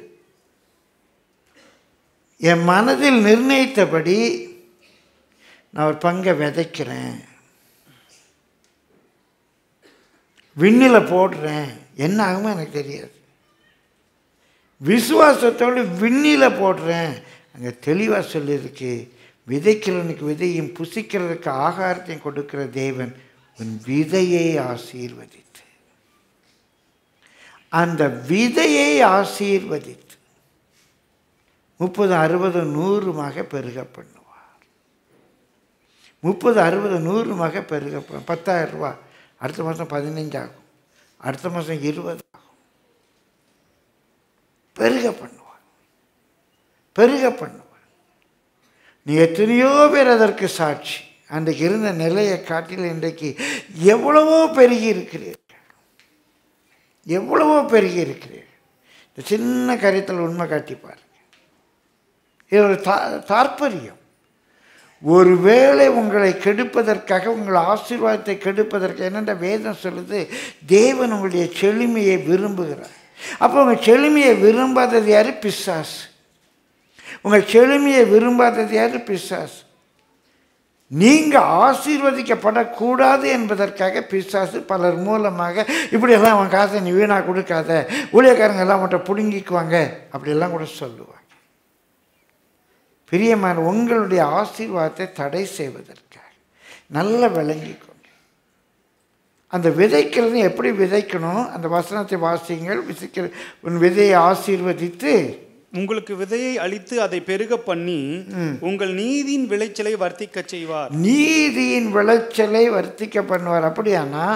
என் மனதில் நிர்ணயித்தபடி நான் ஒரு பங்கை விதைக்கிறேன் விண்ணில் போடுறேன் என்ன ஆகுமோ எனக்கு தெரியாது விசுவாசத்தோடு விண்ணில் போடுறேன் அங்கே தெளிவாக சொல்லியிருக்கு விதைக்கிறவனுக்கு விதையும் புசிக்கிறதுக்கு ஆகாரத்தையும் கொடுக்கிற தேவன் உன் விதையை ஆசீர்வதித்து அந்த விதையை ஆசீர்வதித்து முப்பது அறுபது நூறுமாக பெருக பண்ணுவார் முப்பது அறுபது நூறுமாக பெருக பண்ண- பத்தாயிரம் ரூபா அடுத்த மாதம் பதினஞ்சு ஆகும் அடுத்த மாதம் இருபது ஆகும் பெருக பண்ணுவார் பெருக பண்ணுவார் நீ எத்தனையோ பேர் அதற்கு சாட்சி அன்றைக்கு இருந்த நிலையை காட்டில் இன்றைக்கு எவ்வளவோ பெருகி இருக்கிறீர்கள் எவ்வளவோ பெருகி இருக்கிறீர்கள் இந்த சின்ன கருத்தில் உண்மை காட்டி பாருங்க இது ஒரு தா தாற்பயம் ஒருவேளை உங்களை கெடுப்பதற்காக உங்கள் ஆசீர்வாதத்தை கெடுப்பதற்கு என்னென்ற வேதம் சொல்லுது தேவன் உங்களுடைய செழுமையை விரும்புகிறார் அப்போ உங்கள் செழுமையை விரும்பாதது யார் பிசாசு உங்கள் செழுமையை விரும்பாதது யார் பிசாசு நீங்கள் ஆசீர்வதிக்கப்படக்கூடாது என்பதற்காக பிசாசு பலர் மூலமாக இப்படியெல்லாம் அவன் காசை நீ வீணாக கொடுக்காத ஊழியக்காரங்க எல்லாம் உன்ட்ட பிடுங்கிக்குவாங்க அப்படியெல்லாம் கூட சொல்லுவாங்க பிரியமான உங்களுடைய ஆசீர்வாதத்தை தடை செய்வதற்காக நல்லா விளங்கிக்கோங்க அந்த விதைக்கிறது எப்படி விதைக்கணும் அந்த வசனத்தை வாசியுங்கள் விதைக்கிற உன் விதையை ஆசீர்வதித்து உங்களுக்கு விதையை அளித்து அதை பெருக பண்ணி உங்கள் நீதியின் விளைச்சலை வர்த்திக்கச் செய்வார் நீதியின் விளைச்சலை வர்த்திக்க பண்ணுவார் அப்படியானா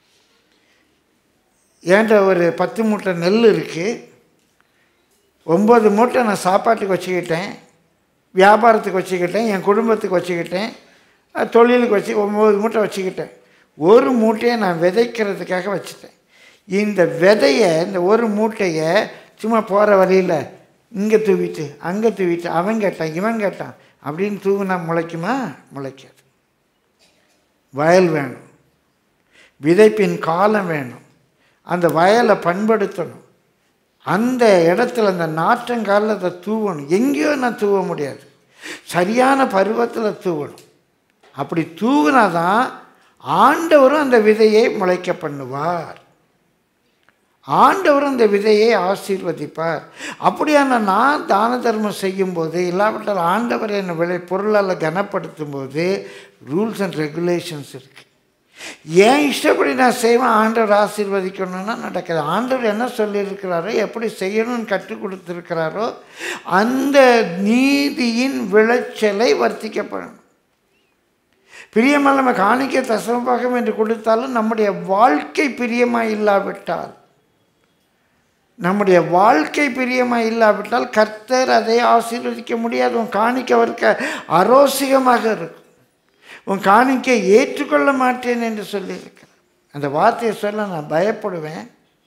ஏன்ட ஒரு பத்து மூட்டை நெல் இருக்குது ஒம்பது மூட்டை நான் சாப்பாட்டுக்கு வச்சுக்கிட்டேன் வியாபாரத்துக்கு வச்சுக்கிட்டேன் என் குடும்பத்துக்கு வச்சுக்கிட்டேன் அஹ், தொழிலுக்கு வச்சு ஒம்பது மூட்டை வச்சுக்கிட்டேன் ஒரு மூட்டையை நான் விதைக்கிறதுக்காக வச்சுட்டேன் இந்த விதையை இந்த ஒரு மூட்டையை சும்மா போகிற வழியில் இங்கே தூவிட்டு அங்கே தூவிட்டு அவன் கேட்டான் இவன் கேட்டான் அப்படின்னு தூவினா முளைக்குமா முளைக்காது வயல் வேணும் விதைப்பின் காலம் வேணும் அந்த வயலை பண்படுத்தணும் அந்த இடத்துல அந்த நாற்றங்காலில் அதை தூவணும் எங்கேயோ நான் தூவ முடியாது சரியான பருவத்தில் தூவணும் அப்படி தூவினாதான் ஆண்டவரும் அந்த விதையை முளைக்க பண்ணுவார் ஆண்டவரும் அந்த விதையை ஆசீர்வதிப்பார் அப்படியான நான் தான தர்மம் செய்யும்போது இல்லாவிட்டால் ஆண்டவர் என்னை விலை பொருளால் கனப்படுத்தும் போது ரூல்ஸ் அண்ட் ரெகுலேஷன்ஸ் இருக்குது ஏன் இஷ்டப்படி நான் செய்வேன் ஆண்டவர் ஆசீர்வதிக்கணும்னா நடக்குது ஆண்டவர் என்ன சொல்லியிருக்கிறாரோ எப்படி செய்யணும்னு கற்றுக் கொடுத்துருக்கிறாரோ அந்த நீதியின் விளைச்சலை வர்த்திக்கப்படணும் பிரியமாக நம்ம காணிக்க தசமபாகம் என்று கொடுத்தாலும் நம்முடைய வாழ்க்கை பிரியமாக இல்லாவிட்டால் நம்முடைய வாழ்க்கை பிரியமாக இல்லாவிட்டால் கர்த்தர் அதை ஆசீர்வதிக்க முடியாது உன் காணிக்க அவருக்கு அரோசிகமாக இருக்கும் உன் காணிக்கை ஏற்றுக்கொள்ள மாட்டேன் என்று சொல்லியிருக்கிறார் அந்த வார்த்தையை சொல்ல நான் பயப்படுவேன்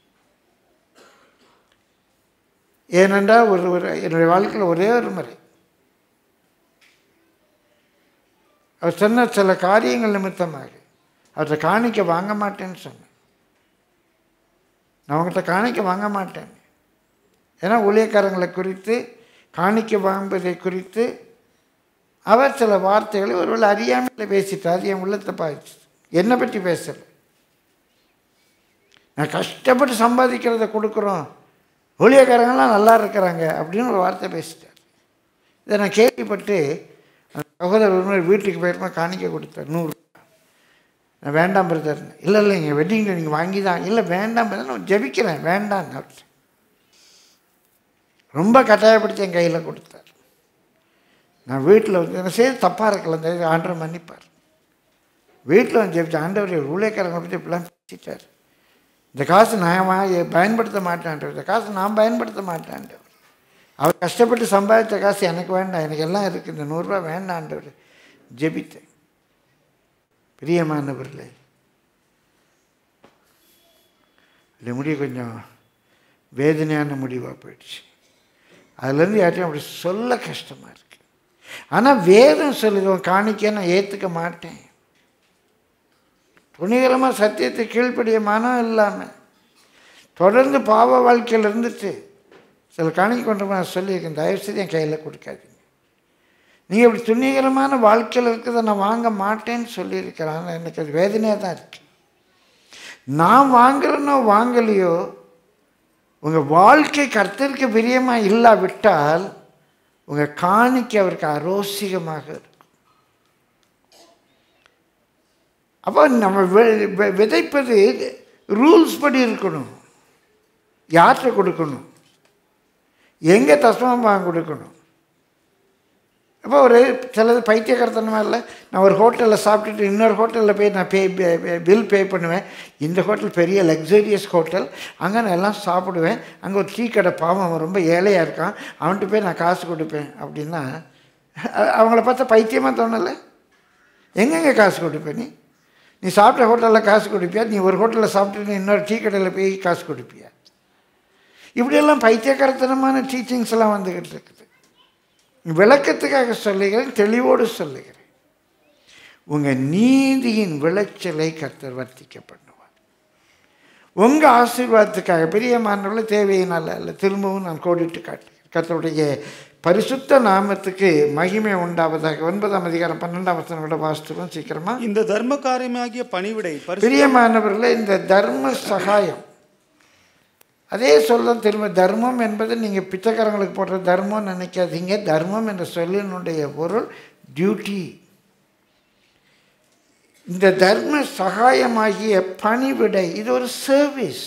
ஏனென்றால் ஒரு ஒரு என்னுடைய வாழ்க்கையில் ஒரே ஒரு முறை அவர் சொன்ன சில காரியங்கள் நிமித்தமாக அவர்கிட்ட காணிக்க வாங்க மாட்டேன்னு சொன்னேன் நான் அவங்ககிட்ட காணிக்க வாங்க மாட்டேன் ஏன்னா ஊழியக்காரங்களை குறித்து காணிக்க வாங்குவதை குறித்து அவர் சில வார்த்தைகளை ஒருவேளை அறியாமல் பேசிட்டார் அது என் உள்ளத்தை பாதிச்சு என்னை பற்றி பேசலை நான் கஷ்டப்பட்டு சம்பாதிக்கிறத கொடுக்குறோம் ஊழியக்காரங்களாம் நல்லா இருக்கிறாங்க அப்படின்னு ஒரு வார்த்தை பேசிட்டார் இதை நான் கேள்விப்பட்டு அந்த சகோதரர் ஒரு வீட்டுக்கு போயிருமா காணிக்க கொடுத்தார் நூறு நான் வேண்டாம் பிரதர் இல்லை இல்லை இங்கே வெட்டிங்கில் நீங்கள் வாங்கி தான் இல்லை வேண்டாம் பிரதர் நான் ஜெபிக்கிறேன் வேண்டாம் அவர் ரொம்ப கட்டாயப்படுத்தி என் கையில் கொடுத்தார் நான் வீட்டில் வந்து என்ன செய்ய தப்பாக இருக்கல இந்த ஆண்டவர் மன்னிப்பார் வீட்டில் வந்து ஜெபிச்ச ஆண்டவர் ஊழியக்காரங்களை பற்றி இப்படிலாம் பேசிட்டார் இந்த காசு நான் வா- பயன்படுத்த மாட்டேன்ன்றவர் இந்த காசு நான் பயன்படுத்த மாட்டேன்ன்றவர் அவர் கஷ்டப்பட்டு சம்பாதித்த காசு எனக்கு வேண்டாம் எனக்கு எல்லாம் இருக்குது இந்த நூறுரூவா வேண்டான்றவர் ஜெபித்தேன் பிரியமானவர்களே இந்த முடிவு கொஞ்சம் வேதனையான முடிவாக போயிடுச்சு அதுலேருந்து யார்ட்டையும் அப்படி சொல்ல கஷ்டமாக இருக்கு ஆனால் வேதம் சொல்லுது உன் காணிக்க நான் ஏற்றுக்க மாட்டேன் துணிகரமாக சத்தியத்தை கீழ்ப்படிய மனம் இல்லாமல் தொடர்ந்து பாவ வாழ்க்கையில் இருந்துட்டு சில காணிக்க கொண்டு போய் நான் சொல்லியிருக்கேன் தயவுசெய்து என் கையில் கொடுக்காதீங்க நீங்கள் இப்படி துணிகரமான வாழ்க்கையில் இருக்கிறத நான் வாங்க மாட்டேன்னு சொல்லியிருக்கிறேன் ஆனால் எனக்கு அது வேதனையாக தான் இருக்கு நான் வாங்குறேனோ வாங்கலையோ உங்கள் வாழ்க்கை கர்த்தருக்கு பிரியமாக இல்லாவிட்டால் உங்கள் காணிக்கை அவருக்கு அரோசிகமாக இருக்கும் அப்போ நம்ம வி- வி- விதைப்பது ரூல்ஸ் படி இருக்கணும் யார்கிட்ட கொடுக்கணும் எங்கே தசமமாக கொடுக்கணும் அப்போ ஒரு சிலது பைத்தியக்காரத்தனமாக இல்லை நான் ஒரு ஹோட்டலில் சாப்பிட்டுட்டு இன்னொரு ஹோட்டலில் போய் நான் பே பில் பே பண்ணுவேன் இந்த ஹோட்டல் பெரிய லக்ஸரியஸ் ஹோட்டல் அங்கே நான் எல்லாம் சாப்பிடுவேன் அங்கே ஒரு டீ கடை பாவம் அவன் ரொம்ப ஏழையாக இருக்கான் அவன்கிட்ட போய் நான் காசு கொடுப்பேன் அப்படின்னா அ- அவங்கள பார்த்தா பைத்தியமாக தோணலை எங்கெங்கே காசு கொடுப்ப நீ நீ சாப்பிட்ட ஹோட்டலில் காசு கொடுப்பியா நீ ஒரு ஹோட்டலில் சாப்பிட்டுட்டு இன்னொரு டீ கடையில் போய் காசு கொடுப்பியா இப்படியெல்லாம் பைத்தியக்காரத்தனமான டீச்சிங்ஸ் எல்லாம் வந்துக்கிட்டு இருக்குது விளக்கத்துக்காக சொல்லுகிறேன் தெளிவோடு சொல்லுகிறேன் உங்கள் நீதியின் விளைச்சலை கர்த்தர் வர்த்திக்க பண்ணுவார் உங்கள் ஆசீர்வாதத்துக்காக பிரியமானவர்கள தேவையினால் அல்ல திரும்பவும் நான் கோடிட்டு காட்டுகிறேன் கர்த்தருடைய பரிசுத்த நாமத்துக்கு மகிமை உண்டாவதாக ஒன்பதாம் அதிகாரம் பன்னெண்டாம் வசனம் விட வாசித்துக்கும் சீக்கிரமா இந்த தர்ம காரியமாகிய பணிவிடை பரிசு பிரியமானவர்களே இந்த தர்ம சகாயம் அதே சொல்ல திரும்ப தர்மம் என்பது நீங்கள் பிச்சைக்காரங்களுக்கு போடுற தர்மம் நினைக்காதீங்க தர்மம் என்ற சொல்லினுடைய பொருள் டியூட்டி இந்த தர்ம சகாயமாகிய பணிவிடை இது ஒரு சர்வீஸ்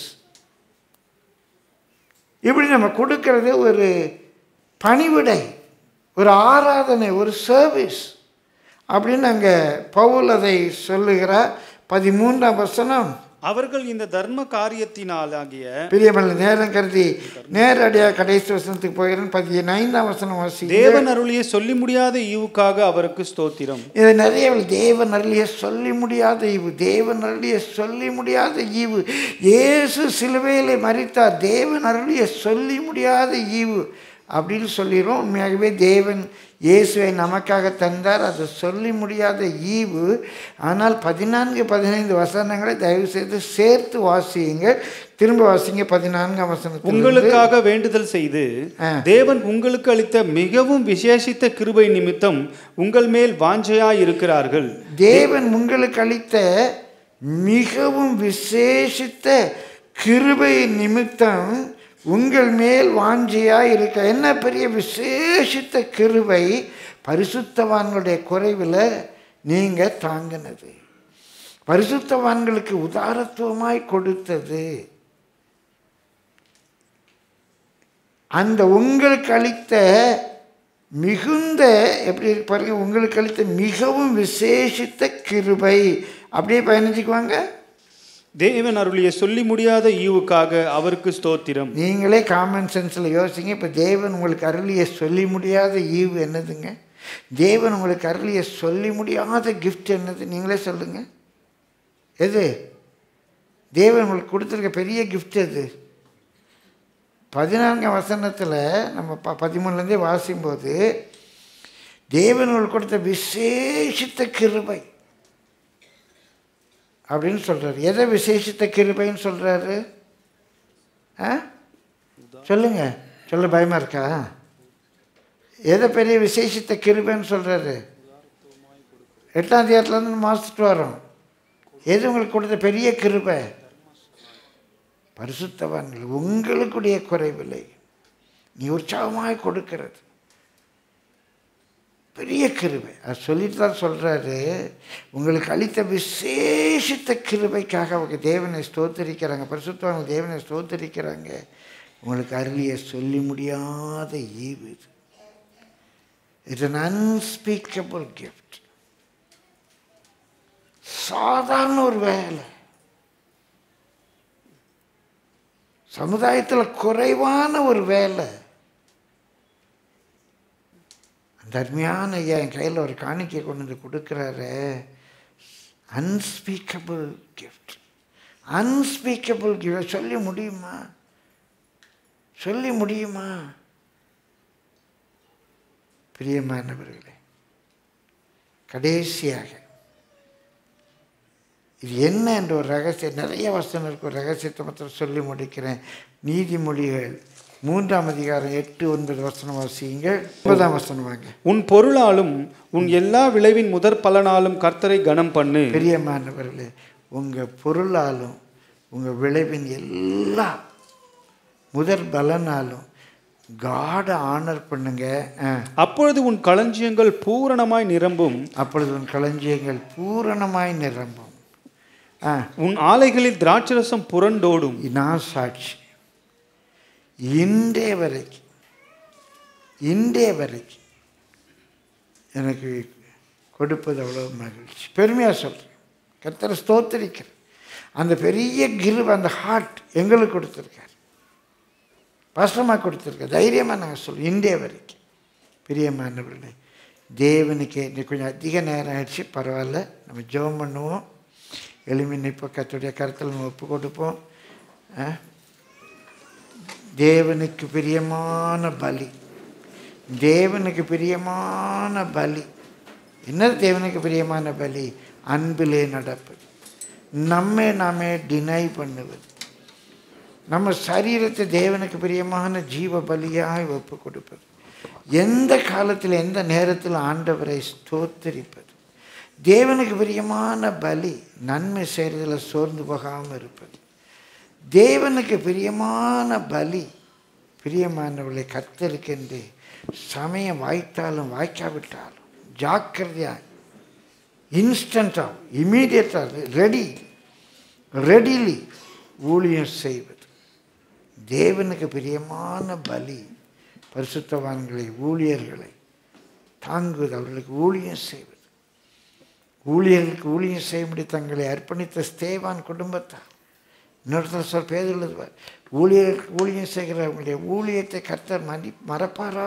இப்படி நம்ம கொடுக்கறது ஒரு பணிவிடை ஒரு ஆராதனை ஒரு சர்வீஸ் அப்படின்னு அங்கே பவுல் அதை சொல்லுகிறார் பதிமூன்றாம் வசனம் அவர்கள் இந்த தர்ம காரியத்தினால் ஆகிய பிரியமல்ல நேரம் கருதி நேரடியாக கடைசி வசனத்துக்கு போகிறேன் பதினைந்தாம் வசனம் வாசி தேவன் அருளிய சொல்லி முடியாத ஈவுக்காக அவருக்கு ஸ்தோத்திரம் இது நிறைய தேவன் அருளிய சொல்லி முடியாத ஈவு தேவன் அருளிய சொல்லி முடியாத ஈவு இயேசு சிலுவையிலே மறித்தார் தேவன் அருளிய சொல்லி முடியாத ஈவு அப்படின்னு சொல்லிடுறோம் உண்மையாகவே தேவன் இயேசுவை நமக்காக தந்தார் அது சொல்லி முடியாத ஈவு ஆனால் பதினான்கு பதினைந்து வசனங்களை தயவு செய்து சேர்த்து வாசியுங்கள் திரும்ப வாசிங்க பதினான்காம் வசனத்தில் உங்களுக்காக வேண்டுதல் செய்து ஆ. தேவன் உங்களுக்கு அளித்த மிகவும் விசேஷித்த கிருபை நிமித்தம் உங்கள் மேல் வாஞ்சையாய் இருக்கிறார்கள் தேவன் உங்களுக்கு அளித்த மிகவும் விசேஷித்த கிருபை நிமித்தம் உங்கள் மேல் வாஞ்சியாக இருக்க என்ன பெரிய விசேஷித்த கிருபை பரிசுத்தவான்களுடைய குறைவில் நீங்கள் தாங்கினது பரிசுத்தவான்களுக்கு உதாரத்துவமாய் கொடுத்தது அந்த உங்களுக்கு அளித்த மிகுந்த எப்படி இருக்கு பாருங்க உங்களுக்கு அளித்த மிகவும் விசேஷித்த கிருபை அப்படியே பயணிச்சுக்குவாங்க தேவன் அருளிய சொல்லி முடியாத ஈவுக்காக அவருக்கு ஸ்தோத்திரம் நீங்களே காமன் சென்ஸில் யோசிங்க இப்போ தேவன் உங்களுக்கு அருளிய சொல்லி முடியாத ஈவு என்னதுங்க தேவன் உங்களுக்கு அருளிய சொல்லி முடியாத கிஃப்ட் என்னது நீங்களே சொல்லுங்க எது தேவன் உங்களுக்கு கொடுத்துருக்க பெரிய கிஃப்ட் எது பதினான்காம் வசனத்தில் நம்ம ப பதிமூணுலேருந்தே வாசிக்கும்போது தேவன் உங்களுக்கு கொடுத்த விசேஷித்த கிருபை அப்படின்னு சொல்கிறாரு எதை விசேஷித்த கிருபைன்னு சொல்கிறாரு ஆ சொல்லுங்க சொல்ல பயமாக இருக்கா எதை பெரிய விசேஷித்த கிருபைன்னு சொல்கிறாரு எட்டாம் அதிகாரத்துலேருந்து மாசிட்டு வரோம் எது உங்களுக்கு கொடுத்த பெரிய கிருபை பரிசுத்தவான்கள் உங்களுக்குடைய குறைவில்லை நீ உற்சாகமாய் கொடுக்கிறது பெரிய கிருபை அது சொல்லிட்டு தான் சொல்கிறாரு உங்களுக்கு அளித்த விசேஷித்த கிருபைக்காக அவங்க தேவனை ஸ்தோத்தரிக்கிறாங்க பரிசுத்தவங்க தேவனை ஸ்தோத்தரிக்கிறாங்க உங்களுக்கு அருளிய சொல்லி முடியாத ஈவு இது இட்ஸ் an unspeakable gift சாதாரண ஒரு வேலை சமுதாயத்தில் குறைவான ஒரு வேலை அந்த அருமையான ஐயா என் கையில் ஒரு காணிக்கை கொண்டு வந்து கொடுக்குறாரு அன்ஸ்பீக்கபிள் கிஃப்ட் அன்ஸ்பீக்கபிள் கிஃப்ட் சொல்லி முடியுமா சொல்லி முடியுமா பிரியமானவர்களே கடைசியாக இது என்ன என்ற ஒரு ரகசியம் நிறைய வசனம் இருக்கு ஒரு ரகசியத்தை மாத்திரம் சொல்லி முடிக்கிறேன் நீதிமொழிகள் மூன்றாம் அதிகாரம் எட்டு ஒன்பது வசனம் வாசியுங்கள் ஒன்பதாம் வசனம் வாங்க உன் பொருளாலும் உன் எல்லா விளைவின் முதற் பலனாலும் கர்த்தரை கனம் பண்ணு பிரியமானவர்களே உங்கள் பொருளாலும் உங்கள் விளைவின் எல்லா முதற் பலனாலும் காடை ஆனர் பண்ணுங்க ஆ. அப்பொழுது உன் களஞ்சியங்கள் பூரணமாய் நிரம்பும் அப்பொழுது உன் களஞ்சியங்கள் பூரணமாய் நிரம்பும் ஆ உன் ஆலைகளில் திராட்சரசம் புரண்டோடும் நான் சாட்சி இன்றே வரைக்கும் இன்றே வரைக்கும் எனக்கு கொடுப்பது அவ்வளோ மகிழ்ச்சி பெருமையாக சொல்கிறேன் கர்த்தரை ஸ்தோத்திரிக்கிறேன் அந்த பெரிய கிருவ அந்த ஹார்ட் எங்களுக்கு கொடுத்துருக்கார் பாஸ்டமாக கொடுத்துருக்கார் தைரியமாக நாங்கள் சொல்லுவோம் இந்தியா வரைக்கும் பிரியமானவர்களே தேவனுக்கு இன்னைக்கு கொஞ்சம் அதிக நேரம் ஆயிடுச்சு பரவாயில்ல நம்ம ஜெபம் பண்ணுவோம் எளிமையை இப்போ கத்துடைய கருத்தில் நம்ம ஒப்பு கொடுப்போம் ஆ? தேவனுக்கு பிரியமான பலி தேவனுக்கு பிரியமான பலி என்னது தேவனுக்கு பிரியமான பலி அன்பிலே நடப்பது நம்மை நாமே டினை பண்ணுவது நம்ம சரீரத்தை தேவனுக்கு பிரியமான ஜீவ பலியாய் ஒப்பு கொடுப்பது எந்த காலத்தில் எந்த நேரத்தில் ஆண்டவரை ஸ்தோத்தரிப்பது தேவனுக்கு பிரியமான பலி நன்மை செய்கிறதில் சோர்ந்து போகாமல் இருப்பது தேவனுக்கு பிரியமான பலி பிரியமானவர்களை கத்தருக்கென்று சமயம் வாய்த்தாலும் வாய்க்காவிட்டாலும் ஜாக்கிரதையாக இன்ஸ்டண்ட்டாக இமீடியட்டாக ரெடி ரெடிலி ஊழியம் செய்வது தேவனுக்கு பிரியமான பலி பரிசுத்தவான்களை ஊழியர்களை தாங்குவது அவர்களுக்கு ஊழியம் செய்வது ஊழியர்களுக்கு ஊழியம் செய்யும்படி தங்களை அர்ப்பணித்த ஸ்தேவான் குடும்பத்தார் இன்னொருத்தர் சொல் பேதுள்ளதுவார் ஊழியர்களுக்கு ஊழியம் செய்கிறவங்களுடைய ஊழியத்தை கர்த்தர் மதி மறப்பாரா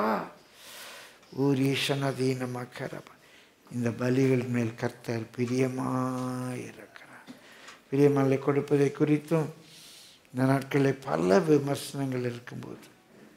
ஊரீஷனதீனமாக்கிறப்ப இந்த பலிகள் மேல் கர்த்தர் பிரியமாயிருக்கிறார் பிரியமலை கொடுப்பதை குறித்தும் இந்த நாட்களில் பல விமர்சனங்கள் இருக்கும்போது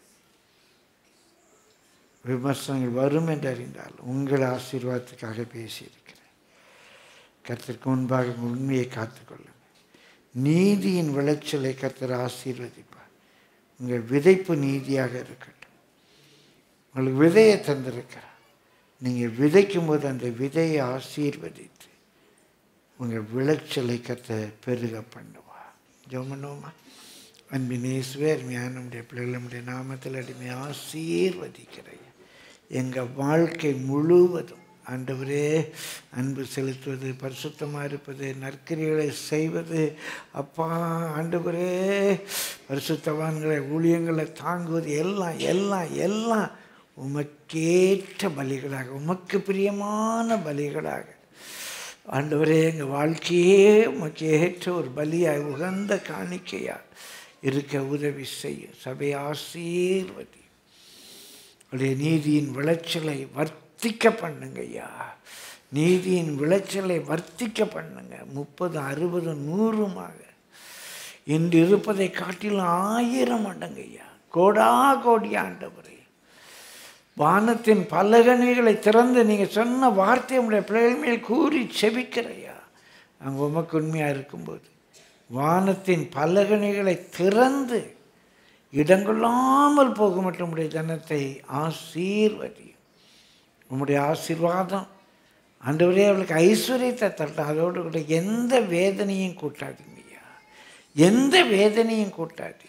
விமர்சனங்கள் வரும் என்று அறிந்தால் உங்கள் ஆசீர்வாதத்துக்காக பேசியிருக்கிறேன் கர்த்தருக்கு முன்பாக உங்கள் உண்மையை காத்துக்கொள்ளுங்கள் நீதியின் விளைச்சலை கர்த்தர் ஆசீர்வதிப்பார் உங்கள் விதைப்பு நீதியாக இருக்கட்டும் உங்களுக்கு விதையை தந்திருக்கிறார் நீங்கள் விதைக்கும் போது அந்த விதையை ஆசீர்வதித்து உங்கள் விளைச்சலை கத்த பெருக பண்ணுவா ஜெபம் பண்ணுவோமா அன்பின் இயேசுவே அருமையான நம்முடைய பிள்ளைகள் நம்முடைய நாமத்தில் அடிமை ஆசீர்வதிக்கிறேன் எங்கள் வாழ்க்கை முழுவதும் ஆண்டவரே அன்பு செலுத்துவது பரிசுத்தமாக இருப்பது நற்கிரிகளை செய்வது அப்பா ஆண்டவரே பரிசுத்தவான்களை ஊழியங்களை தாங்குவது எல்லாம் எல்லாம் எல்லாம் உமக்கேற்ற பலிகளாக உமக்கு பிரியமான பலிகளாக ஆண்டவரே எங்கள் வாழ்க்கையே உமக்கு ஏற்ற ஒரு பலியாய் உகந்த காணிக்கையாக இருக்க உதவி செய்யும் சபை ஆசீர்வதி உடைய நீதியின் விளைச்சலை வர்த்திக்க பண்ணுங்க ஐயா நீதியின் விளைச்சலை வர்த்திக்க பண்ணுங்க முப்பது அறுபது நூறுமாக இன்று இருப்பதை காட்டிலும் ஆயிரம் மடங்கு ஐயா கோடா கோடி ஆண்டவரே வானத்தின் பலகணிகளை திறந்து நீங்கள் சொன்ன வார்த்தை உடைய பிள்ளைகள் மேல் கூறி செபிக்கிறையா அங்கே உமக்கு உண்மையாக இருக்கும்போது வானத்தின் பலகணிகளை திறந்து இடங்கொள்ளாமல் போக மட்டும் உடைய ஜனத்தை ஆசீர்வதி உம்முடைய ஆசீர்வாதம் ஆண்டவரே அவளுக்கு ஐஸ்வர்யத்தை தரட்டும் அதோடு கூட எந்த வேதனையும் கூட்டாதீங்கய்யா எந்த வேதனையும் கூட்டாதீங்க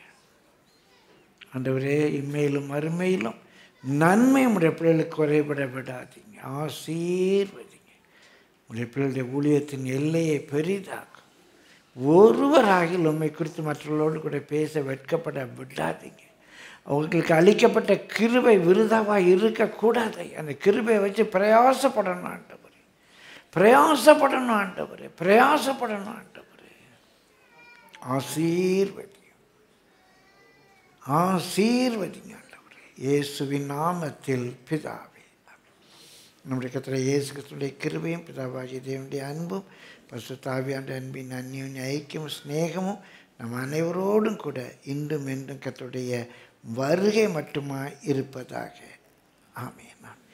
ஆண்டவரே இம்மையிலும் மறுமையிலும் நன்மை உடைய பிள்ளைகளுக்கு குறைபட விடாதீங்க ஆசீர்வதிங்க உடைய பிள்ளைகளுடைய ஊழியத்தின் எல்லையை பெரிதாக்கும் ஒருவராகில் உண்மை குறித்து மற்றவர்களோடு கூட பேச வெட்கப்பட விடாதீங்க அவங்களுக்கு அளிக்கப்பட்ட கிருபை விருதாவாக இருக்கக்கூடாது அந்த கிருபையை வச்சு பிரயாசப்படணும் ஆண்டவரே பிரயாசப்படணும் ஆண்டவரே பிரயாசப்படணும் ஆண்டவரே ஆசீர்வதி ஆசீர்வதிங்க ஆண்டவரே இயேசுவின் நாமத்தில் பிதாவே நம்முடைய கத்திர இயேசு கிறிஸ்துடைய கிருபையும் பிதாவாகிய தேவனுடைய அன்பும் பசுத்தாவியாண்ட அன்பின் அந்நியுடைய ஐக்கியமும் சிநேகமும் நம் அனைவரோடும் கூட இன்றும் என்றும் கத்துடைய வருகை மட்டுமா இருப்பதாக ஆமேன்